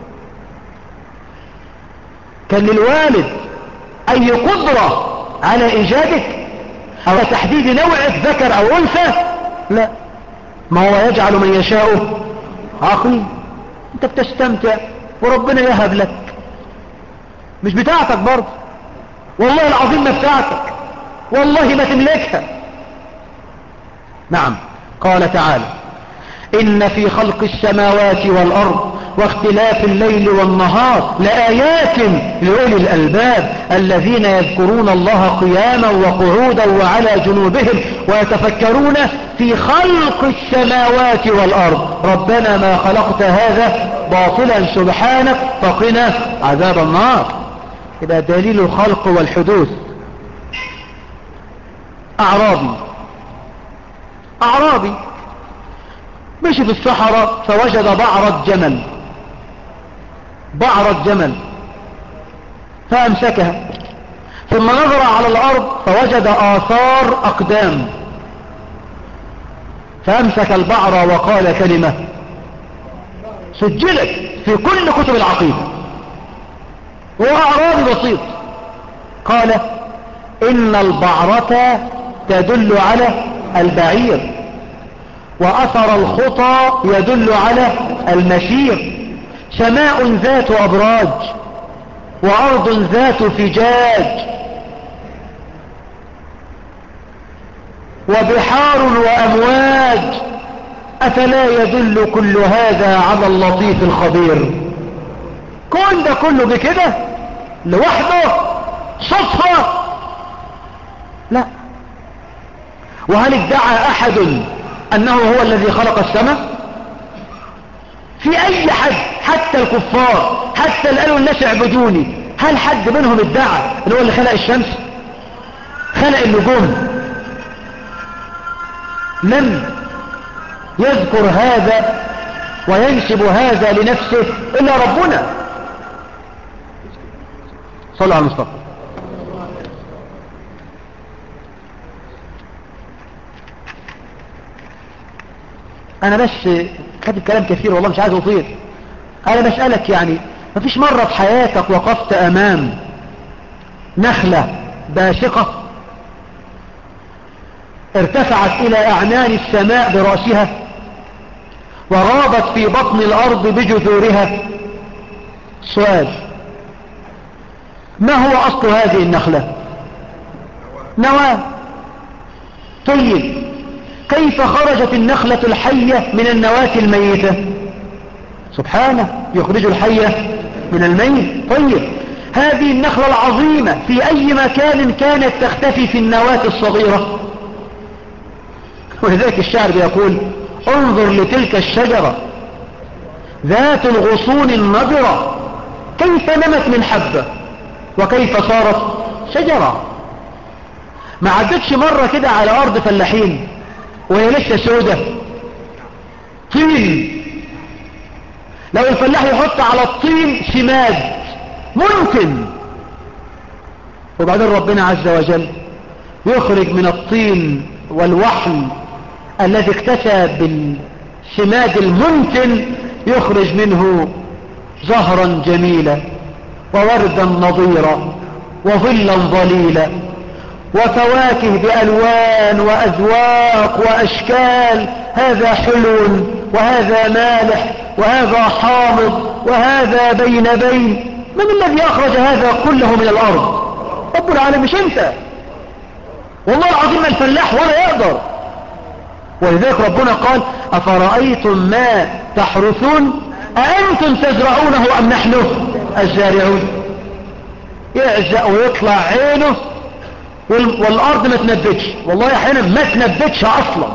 كان للوالد أي قدرة على إيجادك أو تحديد نوعك ذكر أو أنثى لا ما هو يجعل من يشاء عقيم أنت بتستمتع وربنا يهب لك مش بتاعتك برضه والله العظيم ما بتاعتك والله ما تملكها نعم قال تعالى إن في خلق السماوات والأرض واختلاف الليل والنهار لآيات لأولي الألباب الذين يذكرون الله قياما وقعودا وعلى جنوبهم ويتفكرون في خلق السماوات والأرض ربنا ما خلقت هذا باطلا سبحانك فقنا عذاب النار يبقى دليل الخلق والحدوث أعرابي أعرابي مشي في الصحراء فوجد بعرة جمل بعرة جمل فأمسكها ثم نظر على الأرض فوجد آثار أقدام فأمسك البعرة وقال كلمة سجلت في كل كتب العقيدة هو أعرابي بسيط قال إن البعرة تدل على البعير وأثر الخطى يدل على المشير سماء ذات أبراج وأرض ذات فجاج وبحار وأمواج أفلا يدل كل هذا على اللطيف الخبير كل ده كله بكده لوحده صدفة لا وهل ادعى أحد أنه هو الذي خلق السماء في أي حد حتى الكفار حتى اللي قالوا الناس اعبدوني هل حد منهم ادعى ان هو اللي خلق الشمس خلق النجوم لم يذكر هذا وينسب هذا لنفسه إلا ربنا صلى على المصطفى أنا بس كاتب كلام كثير والله مش عايز أطير أنا بسألك يعني مفيش مرة في حياتك وقفت أمام نخلة باسقة ارتفعت إلى أعنان السماء برأسها ورابت في بطن الأرض بجذورها سؤال ما هو أصل هذه النخلة نواة طيب كيف خرجت النخلة الحية من النواة الميتة سبحانه يخرج الحية من الميت طيب هذه النخلة العظيمة في أي مكان كانت تختفي في النواة الصغيرة ولذلك الشعر بيقول انظر لتلك الشجرة ذات الغصون النضرة كيف نمت من حبة وكيف صارت شجرة ما عدتش مرة كده على أرض فلاحين وهي لسه سودة طين لو الفلاح يحط على الطين سماد ممكن وبعدين ربنا عز وجل يخرج من الطين والوحل الذي اكتسى بالسماد الممكن يخرج منه زهرا جميلا ووردا نضيرا وظلا ظليلا وفواكه بألوان وأذواق وأشكال هذا حلو وهذا مالح وهذا حامض وهذا بين بين من الذي أخرج هذا كله من الأرض رب العالمين مش أنت والله العظيم الفلاح ولا يقدر ولذلك ربنا قال أفرأيتم ما تحرثون أأنتم تزرعونه أم نحن الزارعون يعزق ويطلع عينه والأرض ما تنبتش والله أحيانا ما تنبتش أصلا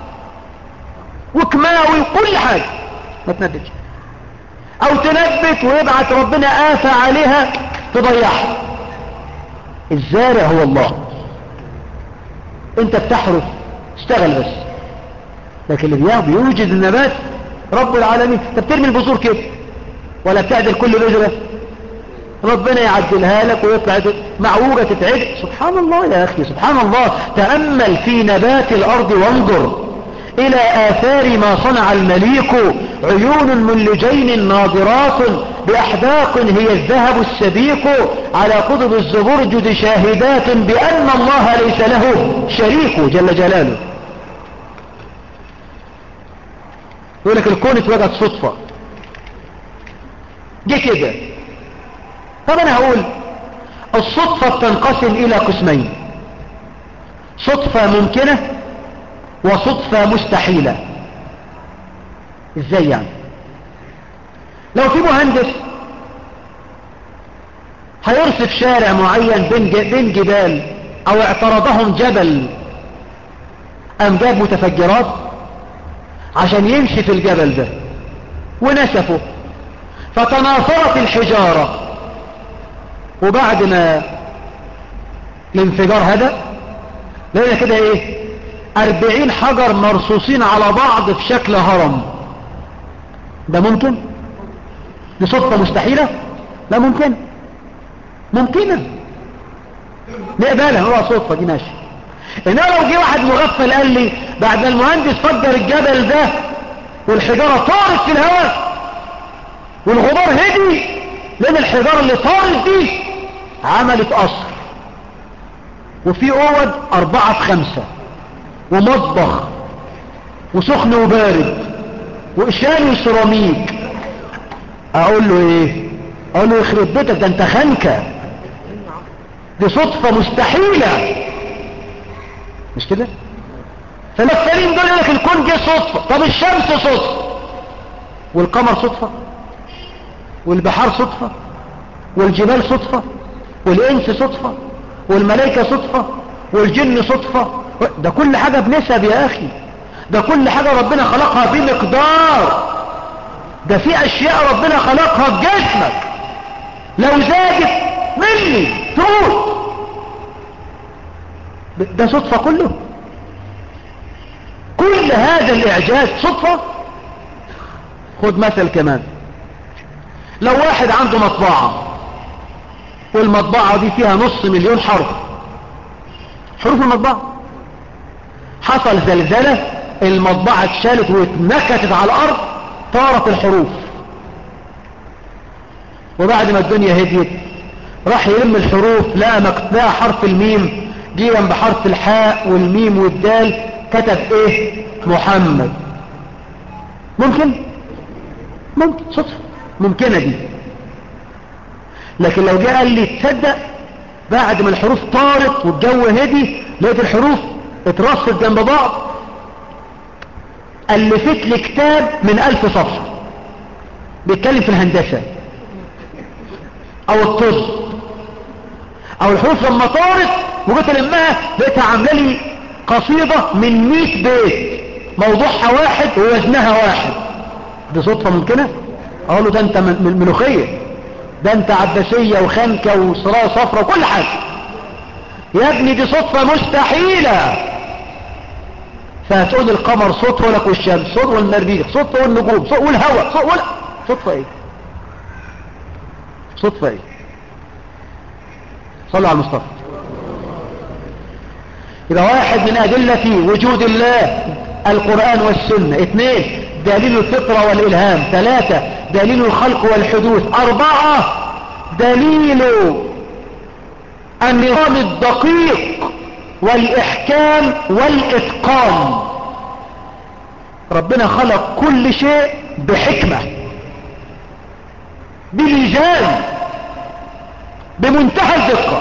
وكماوي وكل حاجة ما تنبتش أو تنبت ويبعت ربنا آفة عليها تضيعها الزارع هو الله انت بتحرث اشتغل بس لكن اللي بيوجد النبات رب العالمين انت بترمي البذور كده ولا بتعدل كل بذرة ربنا يعدلها لك ويطلع معوجة تتعدل سبحان الله يا أخي سبحان الله تأمل في نبات الأرض وانظر إلى آثار ما صنع المليك عيون من لجين ناظرات بأحداق هي الذهب السبيق على قضب الزبرجد شاهدات بأن الله ليس له شريك جل جلاله يقول لك الكون اتوجد صدفة جه كده طب انا هقول الصدفة بتنقسم الى قسمين صدفة ممكنة وصدفة مستحيلة ازاي يعني لو في مهندس هيرصف شارع معين بين بين جبال او اعترضهم جبل ام جاب متفجرات عشان يمشي في الجبل ده ونسفه فتناثرت الحجارة وبعد ما الانفجار هدأ لقينا كده ايه اربعين حجر مرصوصين على بعض في شكل هرم ده ممكن دي صدفة مستحيلة لا ممكن ممكنة نقبلها هو صدفة دي ماشي انما لو جه واحد مغفل قال لي بعد ما المهندس فجر الجبل ده والحجارة طارت في الهواء والغبار هدي لان الحجارة اللي طارت دي عملت قصر وفي اوض اربعة في خمسة ومطبخ وسخن وبارد وإشاري وسيراميك اقول له ايه اقول له يخرب بيتك ده انت خنكة دي صدفة مستحيلة مش كده فالمثالين دول لك الكون جه صدفة طب الشمس صدفة والقمر صدفة والبحار صدفة والجبال صدفة والإنس صدفة والملائكة صدفة والجن صدفة ده كل حاجة بنسب يا أخي ده كل حاجة ربنا خلقها بمقدار ده في أشياء ربنا خلقها بجسمك لو زادت مني تموت ده صدفة كله كل هذا الإعجاز صدفة خد مثل كمان لو واحد عنده مطبعة والمطبعة دي فيها نص مليون حرف حروف المطبعة حصل زلزلة المطبعة اتشالت واتنكتت على الأرض طارت الحروف وبعد ما الدنيا هديت راح يلم الحروف لقى لقى حرف الميم جه جنب حرف الحاء والميم والدال كتب ايه محمد ممكن ممكن صدفة ممكنة دي لكن لو جه قال لي تصدق بعد ما الحروف طارت والجو هدي لقيت الحروف اترصت جنب بعض ألفت لي كتاب من ألف صفحة بيتكلم في الهندسة أو الطب أو الحروف لما طارت وجيت ألمها لقيتها عاملة لي قصيدة من 100 بيت موضوعها واحد ووزنها واحد دي صدفة ممكنة أقول له ده أنت من ملوخية ده أنت عباسية وخنكة وصراية صفرة وكل حاجة يا ابني دي صدفة مستحيلة فهتقول القمر صدفة لك والشمس صدفة والمريخ صدفة والنجوم صدفة والهواء صدفة ولا صدفة ايه صدفة ايه صلوا على المصطفى يبقى واحد من أدلة وجود الله القرآن والسنة اثنين دليل الفطرة والإلهام ثلاثة دليل الخلق والحدوث أربعة دليل النظام الدقيق والإحكام والإتقان ربنا خلق كل شيء بحكمة بميزان بمنتهى الدقة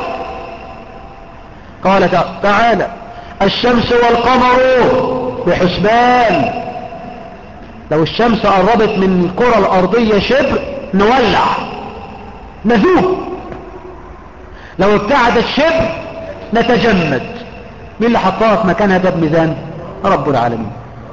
قال تعالى الشمس والقمر بحسبان لو الشمس قربت من الكرة الأرضية شبر نولع نذوب لو ابتعدت شبر نتجمد مين اللي حطها في مكانها ده بميزان رب العالمين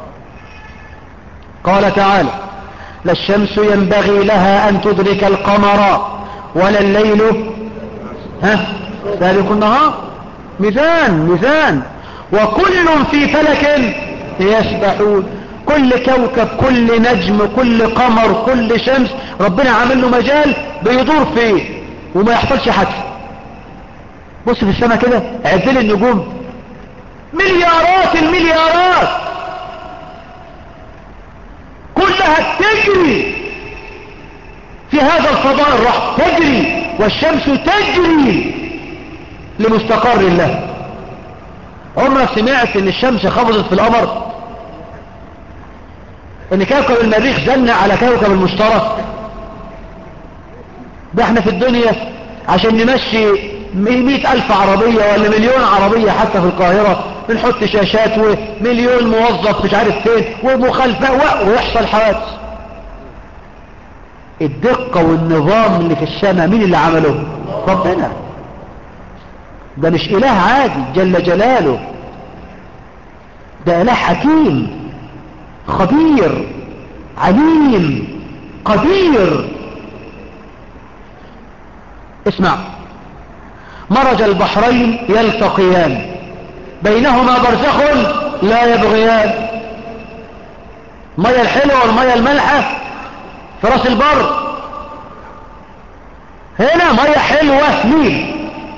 قال تعالى لا الشمس ينبغي لها أن تدرك القمر ولا الليل ها سابق النهار ميزان ميزان وكل في فلك يسبحون كل كوكب كل نجم كل قمر كل شمس ربنا عامل له مجال بيدور فيه وما يحصلش حدث بص في السماء كده عدل النجوم مليارات المليارات كلها تجري في هذا الفضاء الرحم تجري والشمس تجري لمستقر الله عمرك سمعت ان الشمس خبضت في القمر ان كوكب المريخ زن على كوكب المشترك ده احنا في الدنيا عشان نمشي مئة الف عربية ولا مليون عربية حتى في القاهرة بنحط شاشات ومليون موظف مش عارف فين ومخالفة ويحصل حوادث الدقة والنظام اللي في السماء مين اللي عمله ربنا ده مش اله عادي جل جلاله ده اله حكيم خبير عليم قدير اسمع مرج البحرين يلتقيان بينهما برزخ لا يبغيان مية الحلوة والمية الملحة في راس البر هنا مية حلوة نيل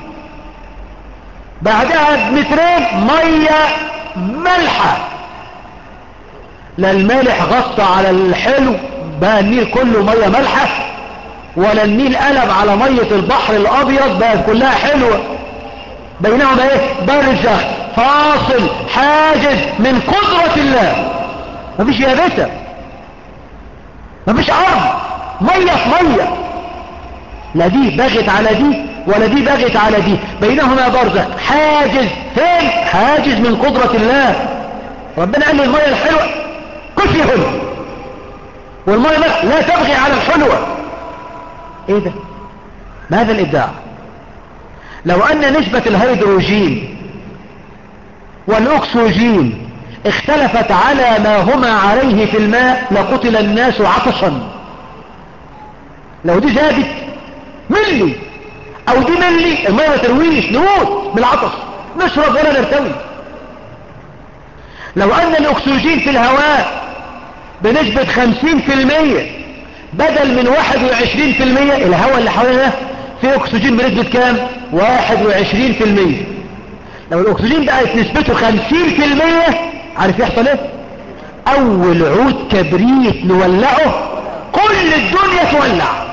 بعدها بمترين مية ملحة لا المالح غطى على الحلو بقى النيل كله مية ملحة ولا النيل قلب على مية البحر الابيض بقت كلها حلوة بينهما ايه برزخ فاصل حاجز من قدرة الله مفيش يابسة مفيش ارض مية في مية لا دي بغت على دي ولا دي بغت على دي بينهما برزخ حاجز فين حاجز من قدرة الله ربنا قال المية الحلوة كفي حلو والمية لا تبغي على الحلوة ايه ده ما هذا الابداع لو ان نسبة الهيدروجين والاكسجين اختلفت على ما هما عليه في الماء لقتل الناس عطشا لو دي زادت ملي او دي ملي الماء ما ترويش نموت بالعطش نشرب ولا نرتوي لو أن الأكسجين في الهواء بنسبة 50% بدل من 21% الهواء اللي حوالينا فيه أكسجين بنسبة كام 21% لو الأكسجين بقت نسبته 50% عارف يحصل ايه أول عود كبريت نولعه كل الدنيا تولع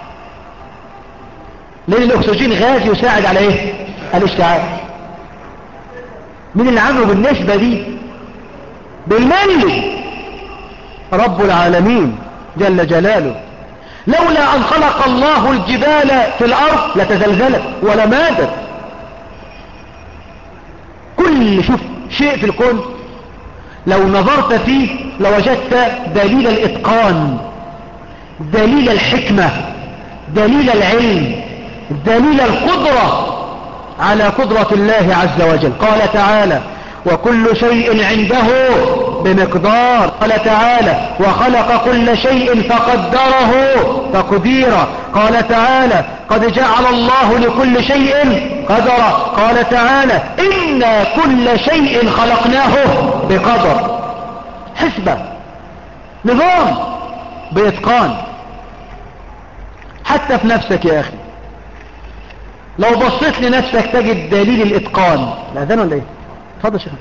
لأن الأكسجين غاز يساعد على ايه الاشتعال مين اللي عامله بالنسبة دي بالملي رب العالمين جل جلاله لولا أن خلق الله الجبال في الأرض لتزلزلت ولا ماتت كل شوف شيء في الكون لو نظرت فيه لوجدت دليل الإتقان دليل الحكمة دليل العلم دليل القدرة على قدرة الله عز وجل قال تعالى وكل شيء عنده بمقدار قال تعالى وخلق كل شيء فقدره تقديرا قال تعالى قد جعل الله لكل شيء قدرا قال تعالى إنا كل شيء خلقناه بقدر حسبة نظام بإتقان حتى في نفسك يا أخي لو بصيت لنفسك تجد دليل الإتقان الأذان ولا إيه اتفضل شيخ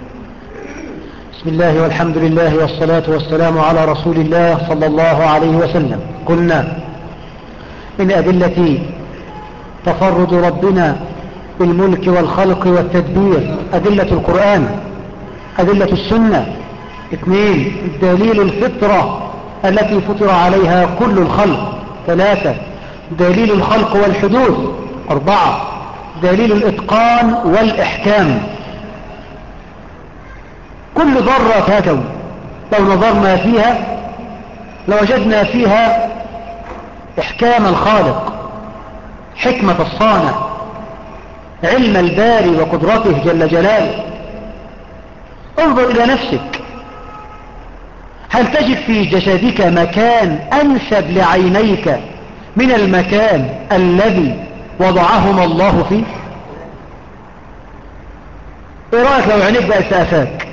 بسم الله والحمد لله والصلاة والسلام على رسول الله صلى الله عليه وسلم قلنا من أدلة تفرد ربنا بالملك والخلق والتدبير أدلة القرآن أدلة السنة اثنين دليل الفطرة التي فطر عليها كل الخلق ثلاثة دليل الخلق والحدوث أربعة دليل الإتقان والإحكام كل ذرة هكذا لو نظرنا فيها لوجدنا فيها إحكام الخالق حكمة الصانع علم الباري وقدرته جل جلاله انظر إلى نفسك هل تجد في جسدك مكان أنسب لعينيك من المكان الذي وضعهما الله فيه ايه رأيك لو عينيك بقت سافاك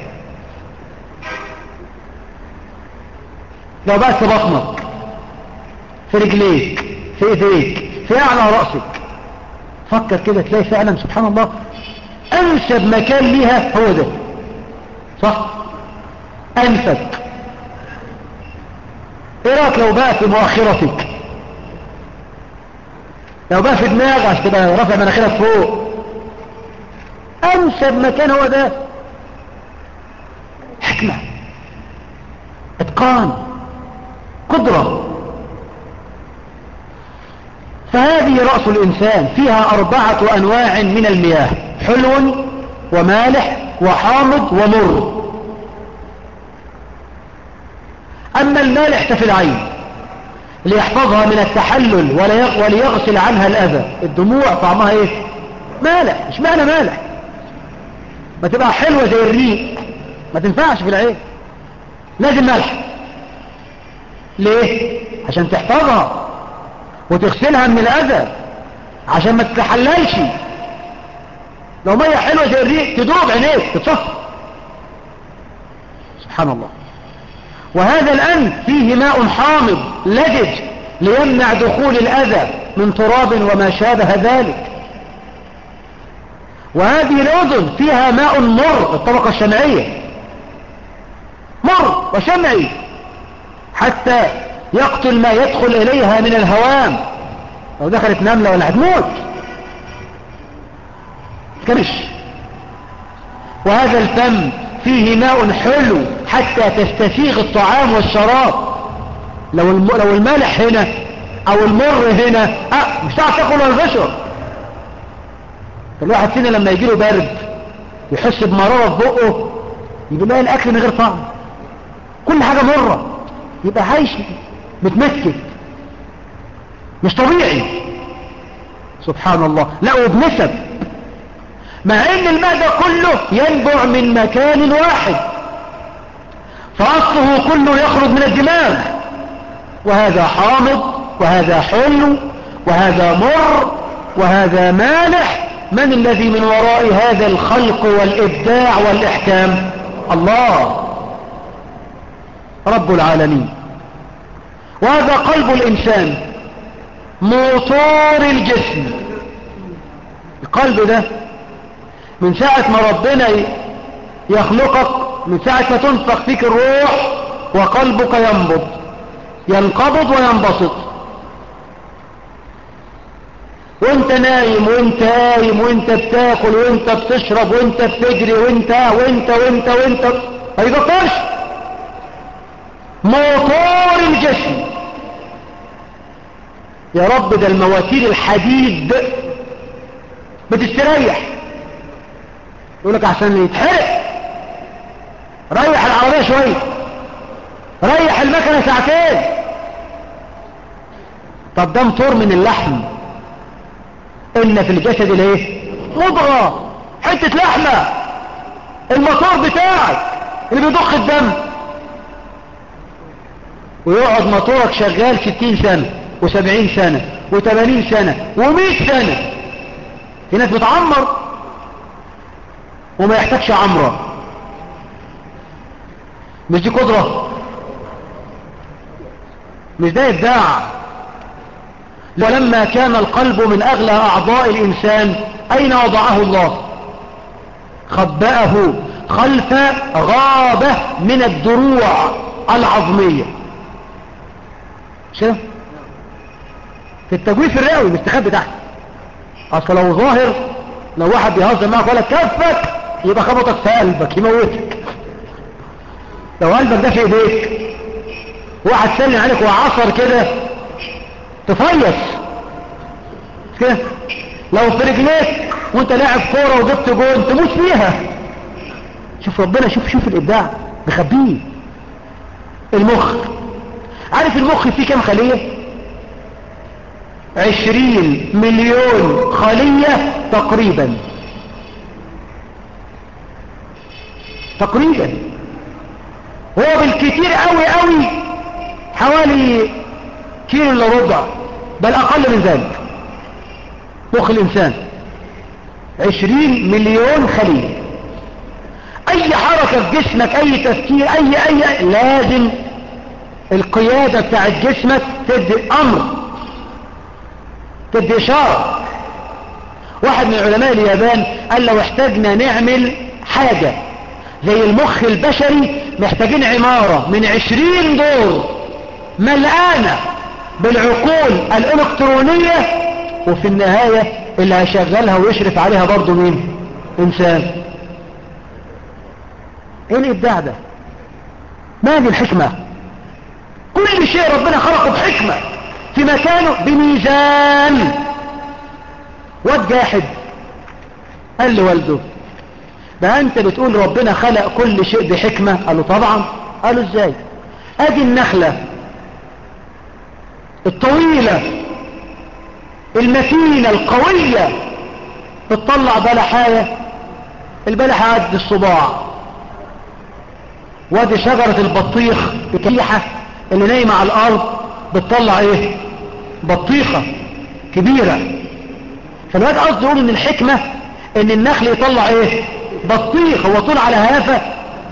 لو بقت في بطنك في رجليك في ايديك في اعلى رأسك فكر كده تلاقي فعلا سبحان الله انسب مكان ليها هو ده صح انسب ايه رايك لو بقى في مؤخرتك لو بقى في دماغك عشان تبقى رافع مناخيرك فوق انسب مكان هو ده حكمة اتقان قدرة فهذه رأس الإنسان فيها أربعة أنواع من المياه حلو ومالح وحامض ومر أما المالح ففي العين ليحفظها من التحلل وليغسل عنها الأذى الدموع طعمها ايه مالح مش معنى مالح ما تبقى حلوة زي الريق ما تنفعش في العين لازم ملح ليه عشان تحفظها وتغسلها من الأذى عشان ما تتحللش لو مية حلوة زي الريق تدوب عينيك تتصفى سبحان الله وهذا الأنف فيه ماء حامض لجج ليمنع دخول الأذى من تراب وما شابه ذلك وهذه الأذن فيها ماء مر الطبقة الشمعية مر وشمعي حتى يقتل ما يدخل إليها من الهوام لو دخلت نملة ولا هتموت كرش وهذا الفم فيه ماء حلو حتى تستسيغ الطعام والشراب لو الم... لو المالح هنا او المر هنا أه مش هتعرف تاكل ولا تشرب الواحد فينا لما يجي له برد يحس بمراره في بقه يبقى لاقي الاكل من غير طعم كل حاجه مره يبقى عايش متمسك مش طبيعي سبحان الله لا وبنسب مع ان الماء ده كله ينبع من مكان واحد فاصله كله يخرج من الدماغ وهذا حامض وهذا حلو وهذا مر وهذا مالح من الذي من وراء هذا الخلق والإبداع والإحكام الله رب العالمين وهذا قلب الإنسان موتور الجسم القلب ده من ساعة ما ربنا يخلقك من ساعة ما تنفخ فيك الروح وقلبك ينبض ينقبض وينبسط وانت نايم وانت قايم وانت بتاكل وانت بتشرب وانت بتجري وانت وانت وانت وانت ما يبطلش موتور الجسم يا رب ده المواتير الحديد بتستريح يقول لك عشان يتحرق ريح العربية شوية ريح المكنة ساعتين طب ده موتور من اللحم ان في الجسد الايه مضغة حتة لحمة الموتور بتاعك اللي بيضخ الدم ويقعد موتورك شغال ستين سنة وسبعين سنة وثمانين سنة ومئة سنة في ناس بتعمر وما يحتاجش عمرة مش دي قدرة مش ده إبداع ولما كان القلب من أغلى أعضاء الإنسان أين وضعه الله خبأه خلف غابة من الدروع العظمية شايف في التجويف الرئوي الاستخاب تحت اصل لو ظاهر لو واحد بيهزر معك ولا كفك يبقى خبطك في قلبك يموتك لو قلبك ده في ايديك واحد سلم عليك وعصر كده تفيص كده لو في رجليك وانت لاعب كوره وجبت جون تموت فيها شوف ربنا شوف شوف الابداع بخبيه المخ عارف المخ فيه كام خليه عشرين مليون خليه تقريبا تقريبا هو بالكتير قوي قوي حوالي كيلو الا ربع بل اقل من ذلك مخ الانسان عشرين مليون خلية اي حركة في جسمك اي تفكير اي اي لازم القيادة بتاعت جسمك تدي امر تدي اشارة واحد من علماء اليابان قال لو احتاجنا نعمل حاجة زي المخ البشري محتاجين عمارة من عشرين دور ملقانة بالعقول الالكترونية وفي النهاية اللي هيشغلها ويشرف عليها برضو مين انسان ايه الابداع ده ما دي الحكمة كل شيء ربنا خلقه بحكمة في مكانه بميزان واد جاحد قال لوالده ده انت بتقول ربنا خلق كل شيء بحكمة قال له طبعا قال له ازاي ادي النخلة الطويلة المتينة القوية بتطلع بلحاية البلحة قد الصباع وادي شجرة البطيخ بكيحة اللي نايمة على الارض بتطلع ايه بطيخة كبيرة فالواد قصده يقول ان الحكمة ان النخل يطلع ايه بطيخ هو طول على هافة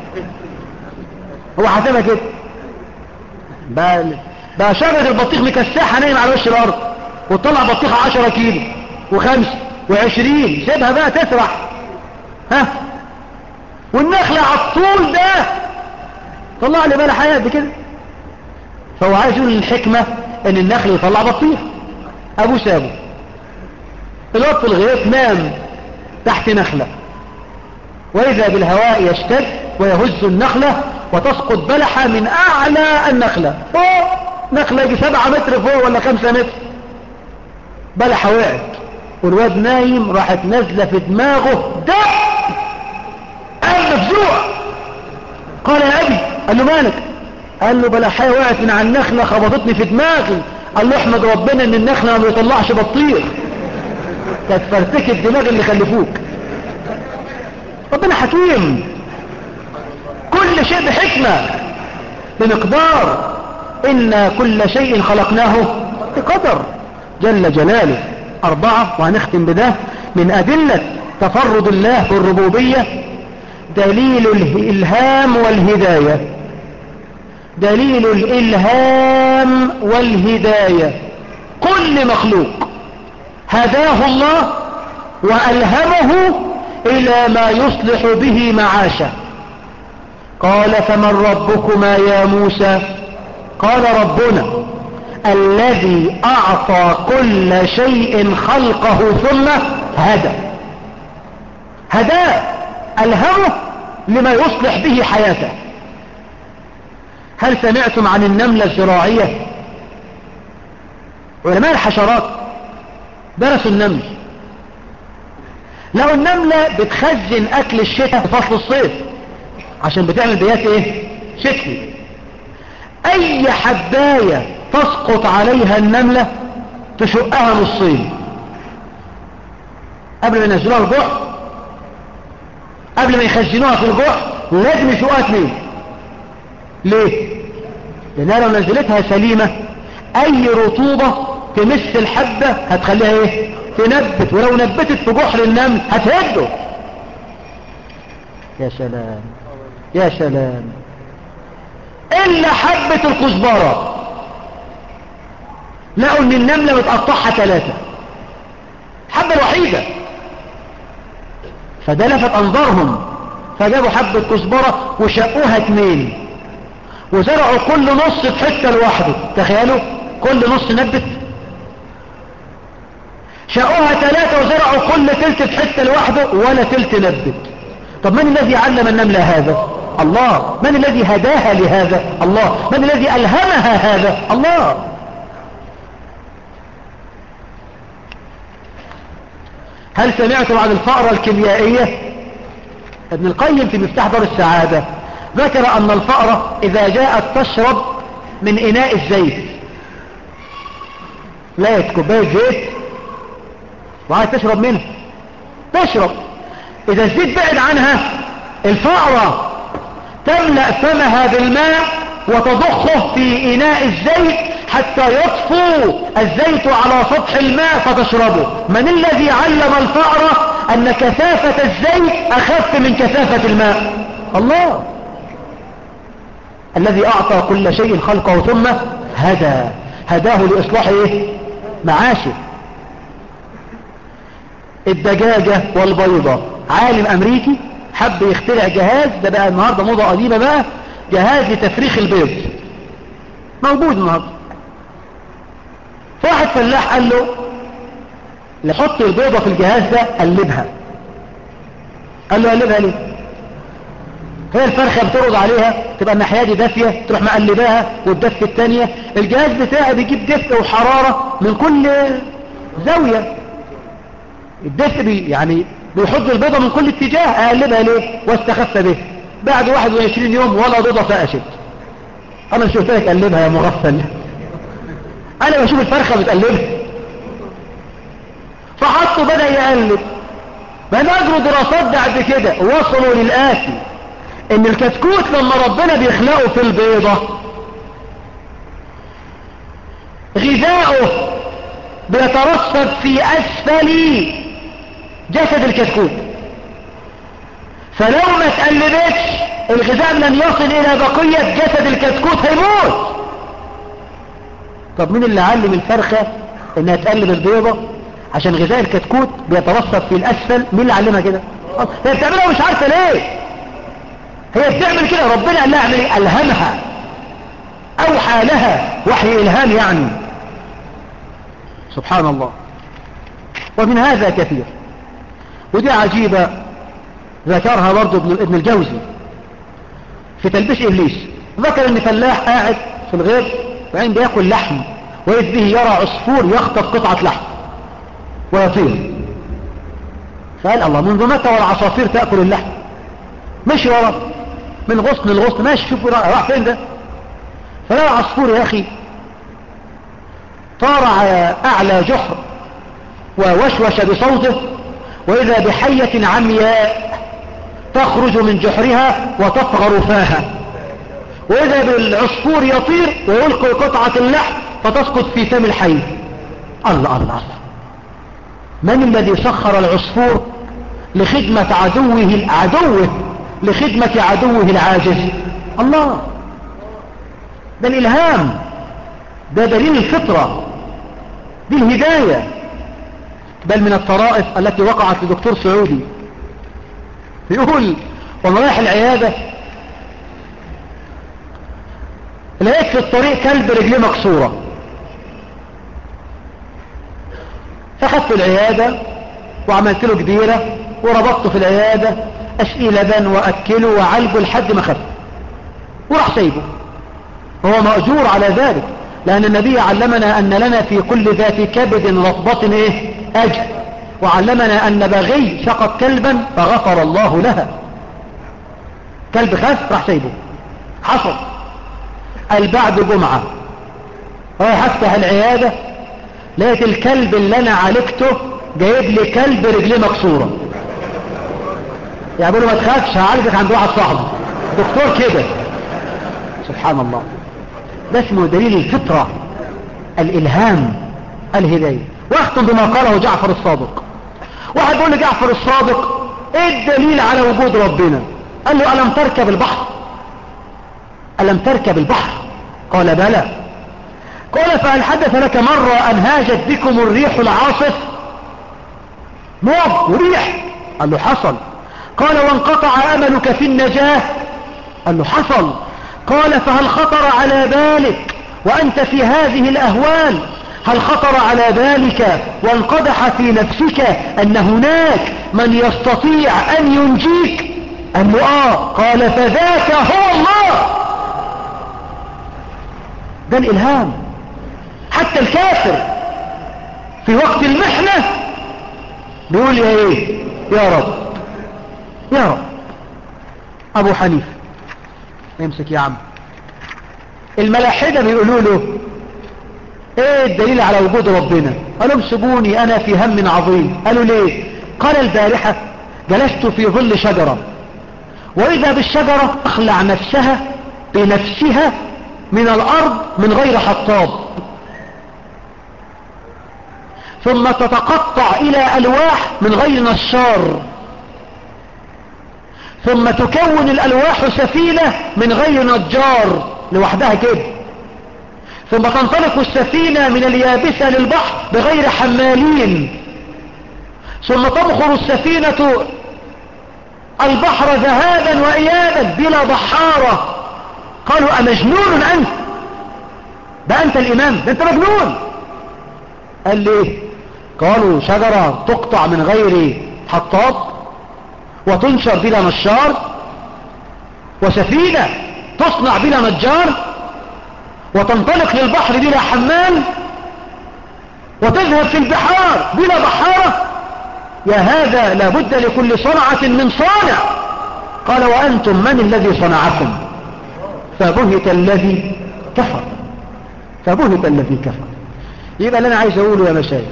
هو حسبها كده بقى, بقى شجرة البطيخ مكسحة نايمة على وش الارض وتطلع بطيخة عشرة كيلو وخمسة وعشرين سيبها بقى تسرح ها والنخلة على الطول ده طلع لي بقى حياة بكده فهو عايز يقول الحكمة ان النخل يطلع بطيخ ابو سابه الوقت في الغيط نام تحت نخلة واذا بالهواء يشتد ويهز النخلة وتسقط بلحة من اعلى النخلة فوق نخلة يجي سبعة متر فوق ولا خمسة متر بلحة وقعت والواد نايم راحت نازلة في دماغه ده قام مفزوع قال يا ابي قال له مالك قال له بلحية وقعت من على النخلة خبطتني في دماغي قال له احمد ربنا ان النخلة ما بيطلعش بطيخ كانت فرتكة دماغ اللي خلفوك ربنا حكيم كل شيء بحكمة بمقدار إن كل شيء خلقناه بقدر جل جلاله أربعة وهنختم بده من أدلة تفرد الله بالربوبية دليل الإلهام والهداية دليل الإلهام والهداية كل مخلوق هداه الله وألهمه إلى ما يصلح به معاشه قال فمن ربكما يا موسى قال ربنا الذي أعطى كل شيء خلقه ثم هدى هداه ألهمه لما يصلح به حياته هل سمعتم عن النملة الزراعية علماء الحشرات درسوا النمل لو النملة بتخزن أكل الشتاء في فصل الصيف عشان بتعمل بيات ايه شتوي اي حباية تسقط عليها النملة تشقها نصين قبل ما ينزلوها الجحر قبل ما يخزنوها في الجحر لازم يشقها اثنين ليه لانها لو نزلتها سليمة اي رطوبة تمس الحبة هتخليها ايه تنبت ولو نبتت في جحر النمل هتهده يا سلام يا سلام إلا حبة الكزبرة لقوا ان النملة متقطعها ثلاثة الحبة الوحيدة فده لفت انظارهم فجابوا حبة كزبرة وشقوها اتنين وزرعوا كل نص في حتة لوحده تخيلوا كل نص نبت شقوها ثلاثة وزرعوا كل تلت في حتة لوحده ولا تلت نبت طب من الذي علم النملة هذا الله من الذي هداها لهذا الله من الذي ألهمها هذا الله هل سمعتم عن الفأرة الكيميائية ابن القيم في مفتاح دار السعادة ذكر أن الفأرة إذا جاءت تشرب من إناء الزيت لقيت كوباية زيت وعايز تشرب منه تشرب إذا الزيت بعد عنها الفأرة تملأ فمها بالماء وتضخه في إناء الزيت حتى يطفو الزيت على سطح الماء فتشربه من الذي علم الفأرة أن كثافة الزيت أخف من كثافة الماء الله الذي أعطى كل شيء خلقه ثم هدى هداه لإصلاح إيه؟ معاشه الدجاجة والبيضة عالم أمريكي حب يخترع جهاز ده بقى النهاردة موضة قديمة بقى جهاز لتفريخ البيض موجود النهاردة فواحد فلاح قال له لحط البيضة في الجهاز ده قلبها قال له قلبها ليه هي الفرخة بترقض عليها تبقى الناحية دي دافية تروح مقلباها والدفة التانية الجهاز بتاعي بيجيب دفة وحرارة من كل زاوية الدفء بي يعني بيحط البيضة من كل اتجاه اقلبها ليه واستخف به بعد 21 يوم ولا بيضة فقشت انا شفتها تقلبها يا مغفل انا بشوف الفرخة بتقلبها فحطه بدأ يقلب بنجروا دراسات بعد كده وصلوا للآتي ان الكتكوت لما ربنا بيخلقه في البيضة غذاؤه بيترصد في اسفل جسد الكتكوت فلو ما تقلبتش الغذاء لن يصل الى بقية جسد الكتكوت هيموت طب مين اللي علم الفرخة انها تقلب البيضة عشان غذاء الكتكوت بيترصد في الاسفل مين اللي علمها كده هي بتعملها مش عارفة ليه هي بتعمل كده ربنا قال لها اعمل ايه الهمها اوحى لها وحي الهام يعني سبحان الله ومن هذا كثير ودي عجيبة ذكرها برضو ابن ابن الجوزي في تلبيس إبليس ذكر ان فلاح قاعد في الغير وعين بياكل لحم وإذ به يرى عصفور يخطف قطعة لحم ويطير فقال الله منذ متى والعصافير تأكل اللحم مشي ورا من غصن لغصن ماشي شوفوا راح فين ده فلا عصفور يا أخي طار على أعلى جحر ووشوش بصوته وإذا بحية عمياء تخرج من جحرها وتصغر فاها وإذا بالعصفور يطير ويلقي قطعة اللحم فتسقط في فم الحي الله الله الله من الذي سخر العصفور لخدمة عدوه عدوه لخدمة عدوه العاجز الله ده الإلهام ده دليل الفطرة دي الهداية بل من الطرائف التي وقعت لدكتور سعودي يقول وانا رايح العيادة لقيت في الطريق كلب رجليه مكسورة فخدت العيادة وعملت له كبيرة وربطته في العيادة اشقي لبن واكله وعالجه لحد ما خف وراح سايبه هو مأجور على ذلك لأن النبي علمنا أن لنا في كل ذات كبد رطبة إيه؟ أجر وعلمنا أن بغي شقت كلبا فغفر الله لها كلب خف راح سايبه حصل قال بعد جمعة رايح افتح العيادة لقيت الكلب اللي انا عالجته جايب لي كلب رجليه مكسورة يعني بيقولوا ما تخافش هعالجك عند واحد صاحبي دكتور كده سبحان الله ده اسمه دليل الفطرة الإلهام الهداية واختم بما قاله جعفر الصادق واحد بيقول لجعفر الصادق ايه الدليل على وجود ربنا قال له ألم تركب البحر ألم تركب البحر قال بلى قال فهل حدث لك مرة أن هاجت بكم الريح العاصف موج وريح قال له حصل قال وانقطع أملك في النجاة قال له حصل قال فهل خطر على بالك وأنت في هذه الأهوال هل خطر على بالك وانقدح في نفسك أن هناك من يستطيع أن ينجيك قال له آه قال فذاك هو الله ده الإلهام حتى الكافر في وقت المحنة بيقول يا ايه يا رب يا رب ابو حنيفه امسك يا عم الملاحدة بيقولوا له ايه الدليل على وجود ربنا قالوا امسكوني انا في هم عظيم قالوا ليه قال البارحة جلست في ظل شجرة واذا بالشجرة اخلع نفسها بنفسها من الارض من غير حطاب ثم تتقطع الى الواح من غير نشار ثم تكون الالواح سفينة من غير نجار لوحدها كده ثم تنطلق السفينة من اليابسة للبحر بغير حمالين ثم تبخر السفينة البحر ذهابا وإيابا بلا بحارة قالوا أمجنون أنت ده أنت الإمام ده أنت مجنون قال ليه قالوا شجرة تقطع من غير حطاب وتنشر بلا نشار وسفينة تصنع بلا نجار وتنطلق للبحر بلا حمال وتذهب في البحار بلا بحارة يا هذا لابد لكل صنعة من صانع قال وأنتم من الذي صنعكم فبهت الذي كفر فبهت الذي كفر يبقى اللي أنا عايز أقوله يا مشايخ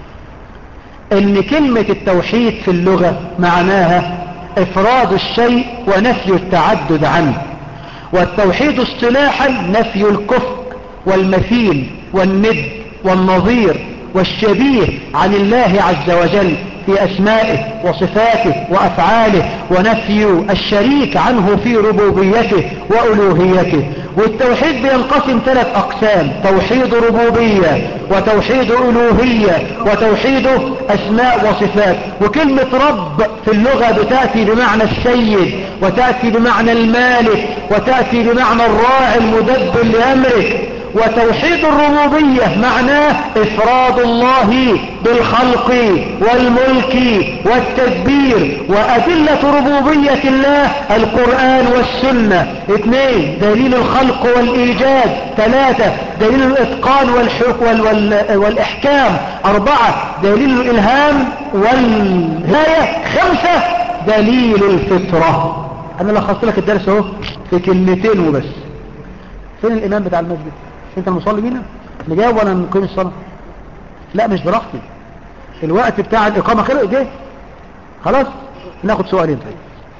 ان كلمة التوحيد في اللغة معناها افراد الشيء ونفي التعدد عنه والتوحيد اصطلاحا نفي الكفر والمثيل والند والنظير والشبيه عن الله عز وجل في أسمائه وصفاته وأفعاله ونفي الشريك عنه في ربوبيته وألوهيته والتوحيد بينقسم ثلاث أقسام توحيد ربوبية وتوحيد ألوهية وتوحيد أسماء وصفات وكلمة رب في اللغة بتأتي بمعنى السيد وتأتي بمعنى المالك وتأتي بمعنى الراعي المدبر لأمره وتوحيد الربوبية معناه إفراد الله بالخلق والملك والتدبير وأدلة ربوبية الله القرآن والسنة اثنين دليل الخلق والإيجاد ثلاثة دليل الإتقان والحق وال وال والإحكام أربعة دليل الإلهام والهاية خمسة دليل الفطرة أنا لخصت لك الدرس اهو في كلمتين وبس فين الإمام بتاع المسجد انت المصلي بينا نجاوب ولا نقيم الصلاة لا مش براحتي الوقت بتاع الإقامة خلق جه خلاص ناخد سؤالين طيب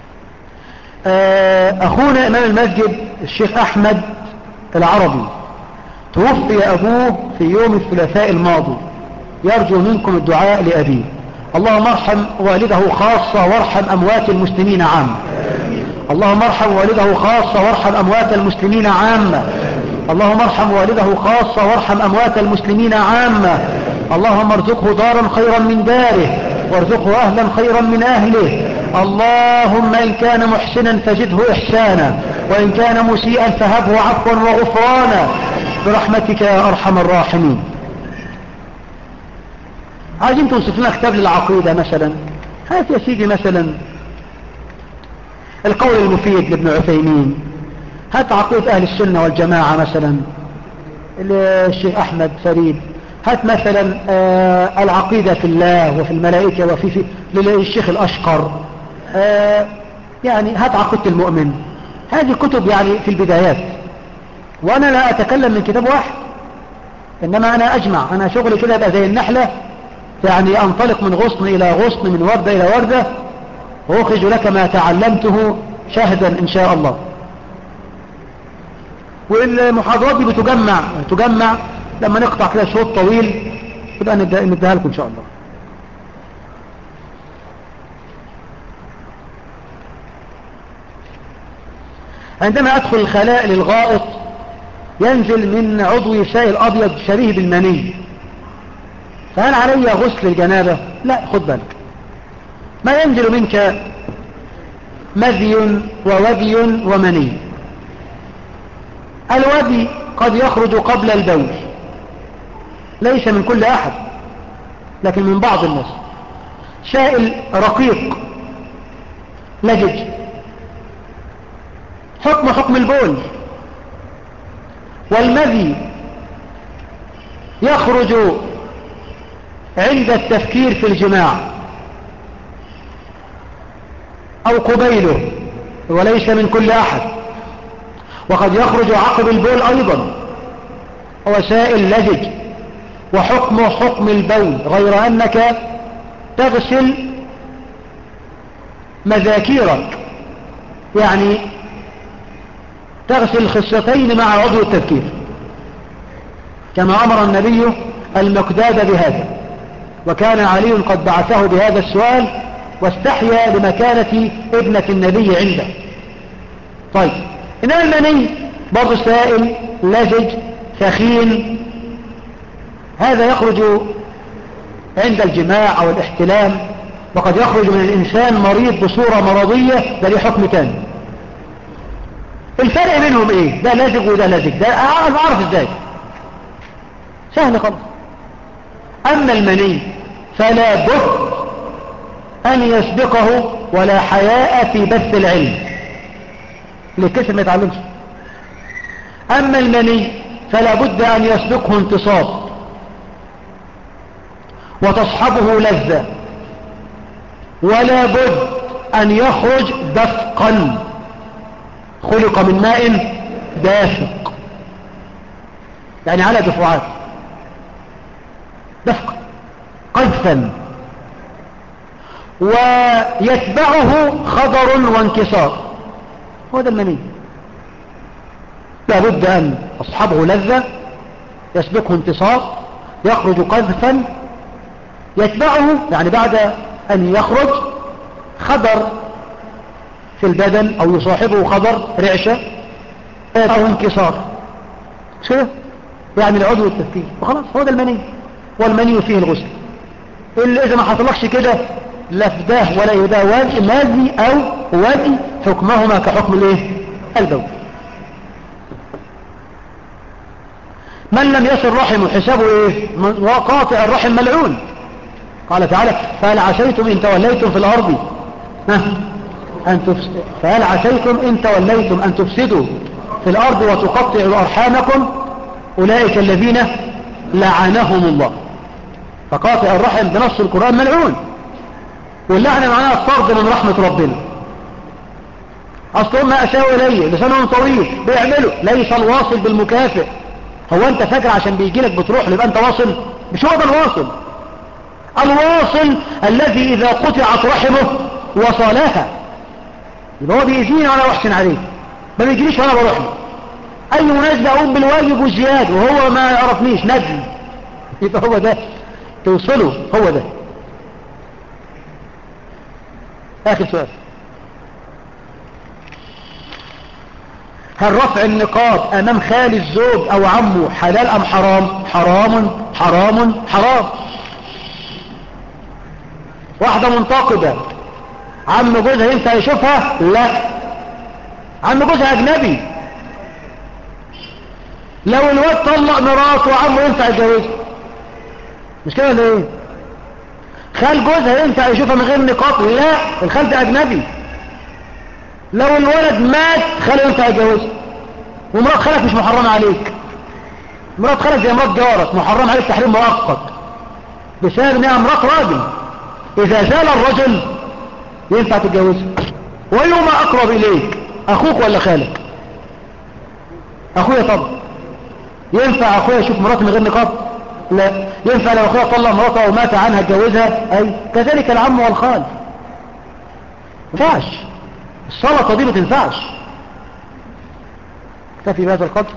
أخونا إمام المسجد الشيخ أحمد العربي توفي أبوه في يوم الثلاثاء الماضي يرجو منكم الدعاء لأبيه اللهم ارحم والده خاصة وارحم أموات المسلمين عامة اللهم ارحم والده خاصة وارحم أموات المسلمين عامة اللهم ارحم والده خاصة وارحم أموات المسلمين عامة اللهم ارزقه دارا خيرا من داره وارزقه أهلا خيرا من أهله اللهم إن كان محسنا فزده إحسانا وإن كان مسيئا فهبه عفوا وغفرانا برحمتك يا أرحم الراحمين عايزين توصف لنا كتاب للعقيدة مثلا هات يا سيدي مثلا القول المفيد لابن عثيمين هات عقيدة أهل السنة والجماعة مثلا الشيخ أحمد فريد هات مثلا آه العقيدة في الله وفي الملائكة وفي في للشيخ الأشقر آه يعني هات عقيدة المؤمن هذه كتب يعني في البدايات وأنا لا أتكلم من كتاب واحد إنما أنا أجمع أنا شغلي كده يبقى زي النحلة يعني أنطلق من غصن إلى غصن من وردة إلى وردة وأخرج لك ما تعلمته شهدا إن شاء الله والمحاضرات دي بتجمع تجمع لما نقطع كده شوط طويل يبقى نديها لكم إن شاء الله عندما أدخل الخلاء للغائط ينزل من عضوي سائل أبيض شبيه بالمني فهل علي غسل الجنابة لا خد بالك ما ينزل منك مذي وودي ومني الودي قد يخرج قبل البول ليس من كل أحد لكن من بعض الناس سائل رقيق لجج حكم حكم البول والمذي يخرج عند التفكير في الجماع أو قبيله وليس من كل أحد وقد يخرج عقب البول أيضا وسائل لجج وحكمه حكم البول غير أنك تغسل مذاكيرك يعني تغسل الخصيتين مع عضو التذكير كما أمر النبي المقداد بهذا وكان علي قد بعثه بهذا السؤال واستحيا لمكانة ابنة النبي عنده طيب إنما المني برضو سائل لزج ثخين هذا يخرج عند الجماع أو الاحتلام وقد يخرج من الإنسان مريض بصورة مرضية ده ليه حكم تاني الفرق بينهم ايه ده لازق وده لازق ده اعرف ازاي سهل خالص اما المني فلا بد ان يسبقه ولا حياء في بث العلم للكسر ما يتعلمش اما المني فلا بد ان يسبقه انتصاب وتصحبه لذة ولا بد ان يخرج دفقا خلق من ماء دافق يعني على دفعات دفق قذفا ويتبعه خضر وانكسار هو ده المني لابد أن أصحابه لذة يسبقه انتصار يخرج قذفا يتبعه يعني بعد أن يخرج خضر في البدن أو يصاحبه خضر رعشة أو انكسار كده يعني العضو التفكير وخلاص هو ده المني والمني فيه الغسل اللي إذا ما حصلكش كده لا فداه ولا يداه وادي مازي أو وادي حكمهما كحكم الايه البول من لم يصل رحمه حسابه ايه قاطع الرحم ملعون قال تعالى فهل عسيتم ان توليتم في الارض ها أن تفسد فهل عسيتم إن توليتم أن تفسدوا في الأرض وتقطعوا أرحامكم أولئك الذين لعنهم الله فقاطع الرحم بنص القرآن ملعون واللعنة معناها الطرد من رحمة ربنا أصلهم ما أساءوا إليه لسانهم طويل بيعملوا ليس الواصل بالمكافئ هو أنت فاكر عشان بيجي لك بتروح يبقى أنت واصل مش هو ده الواصل الواصل الذي إذا قطعت رحمه وصلها يبقى هو بيأذيني وانا بحسن عليه ما بيجيليش وانا بروح له اي مناسبة اقوم بالواجب والزياد وهو ما يعرفنيش ندل يبقى هو ده توصله هو ده اخر سؤال هل رفع النقاب امام خال الزوج او عمه حلال ام حرام حرام حرام حرام واحدة منتقدة عم جوزها ينفع يشوفها لا عم جوزها اجنبي لو الواد طلق مراته وعمه ينفع يتجوزها مش كده ولا ايه خال جوزها ينفع يشوفها من غير نقاط لا الخال ده اجنبي لو الولد مات خاله ينفع يتجوزها ومرات خالك مش محرمة عليك مرات خالك زي مرات جارك محرم عليك تحريم مؤقت بسبب انها مرات راجل اذا زال الرجل ينفع تتجوزها ويوم اقرب اليك اخوك ولا خالك اخويا طبعا ينفع اخويا يشوف مراته من غير نقاب لا ينفع لو اخويا طلق مراته او مات عنها اتجوزها اي كذلك العم والخال ما ينفعش السلطه دي ما تنفعش اكتفي بهذا القدر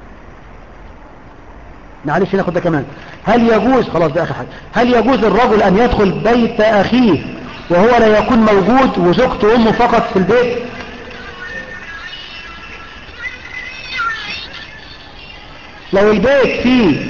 معلش ناخد ده كمان هل يجوز خلاص ده اخر حاجه هل يجوز الرجل ان يدخل بيت اخيه وهو لا يكون موجود وزوجته وامه فقط في البيت لو البيت فيه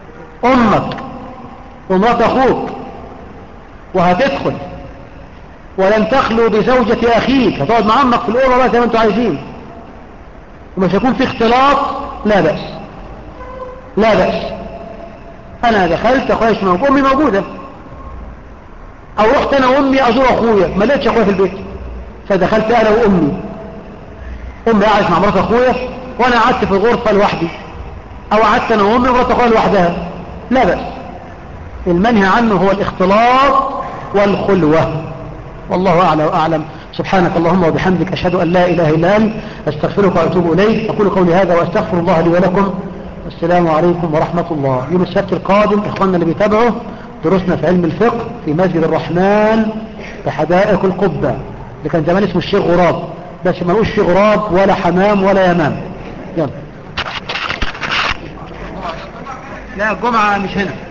امك ومرات اخوك وهتدخل ولن تخلو بزوجة أخيك هتقعد مع عمك في الأوضة بقى زي ما انتوا عايزين ومش هيكون في اختلاط لا بأس لا بأس أنا دخلت أخويا مش موجود أمي موجودة أو رحت أنا وأمي أزور أخويا ما لقيتش أخويا في البيت فدخلت أنا وأمي أمي قعدت مع مرات أخويا وأنا قعدت في الغرفة لوحدي أو قعدت أنا وأمي ومرات أخويا لوحدها لا بأس المنهي عنه هو الاختلاط والخلوة والله أعلى وأعلم سبحانك اللهم وبحمدك أشهد أن لا إله إلا أنت أستغفرك وأتوب إليك أقول قولي هذا وأستغفر الله لي ولكم السلام عليكم ورحمة الله يوم السبت القادم إخواننا اللي بيتابعوا دروسنا في علم الفقه في مسجد الرحمن في حدائق القبة اللي كان زمان اسمه الشيخ غراب بس ما نقولش فيه غراب ولا حمام ولا يمام يلا لا الجمعة مش هنا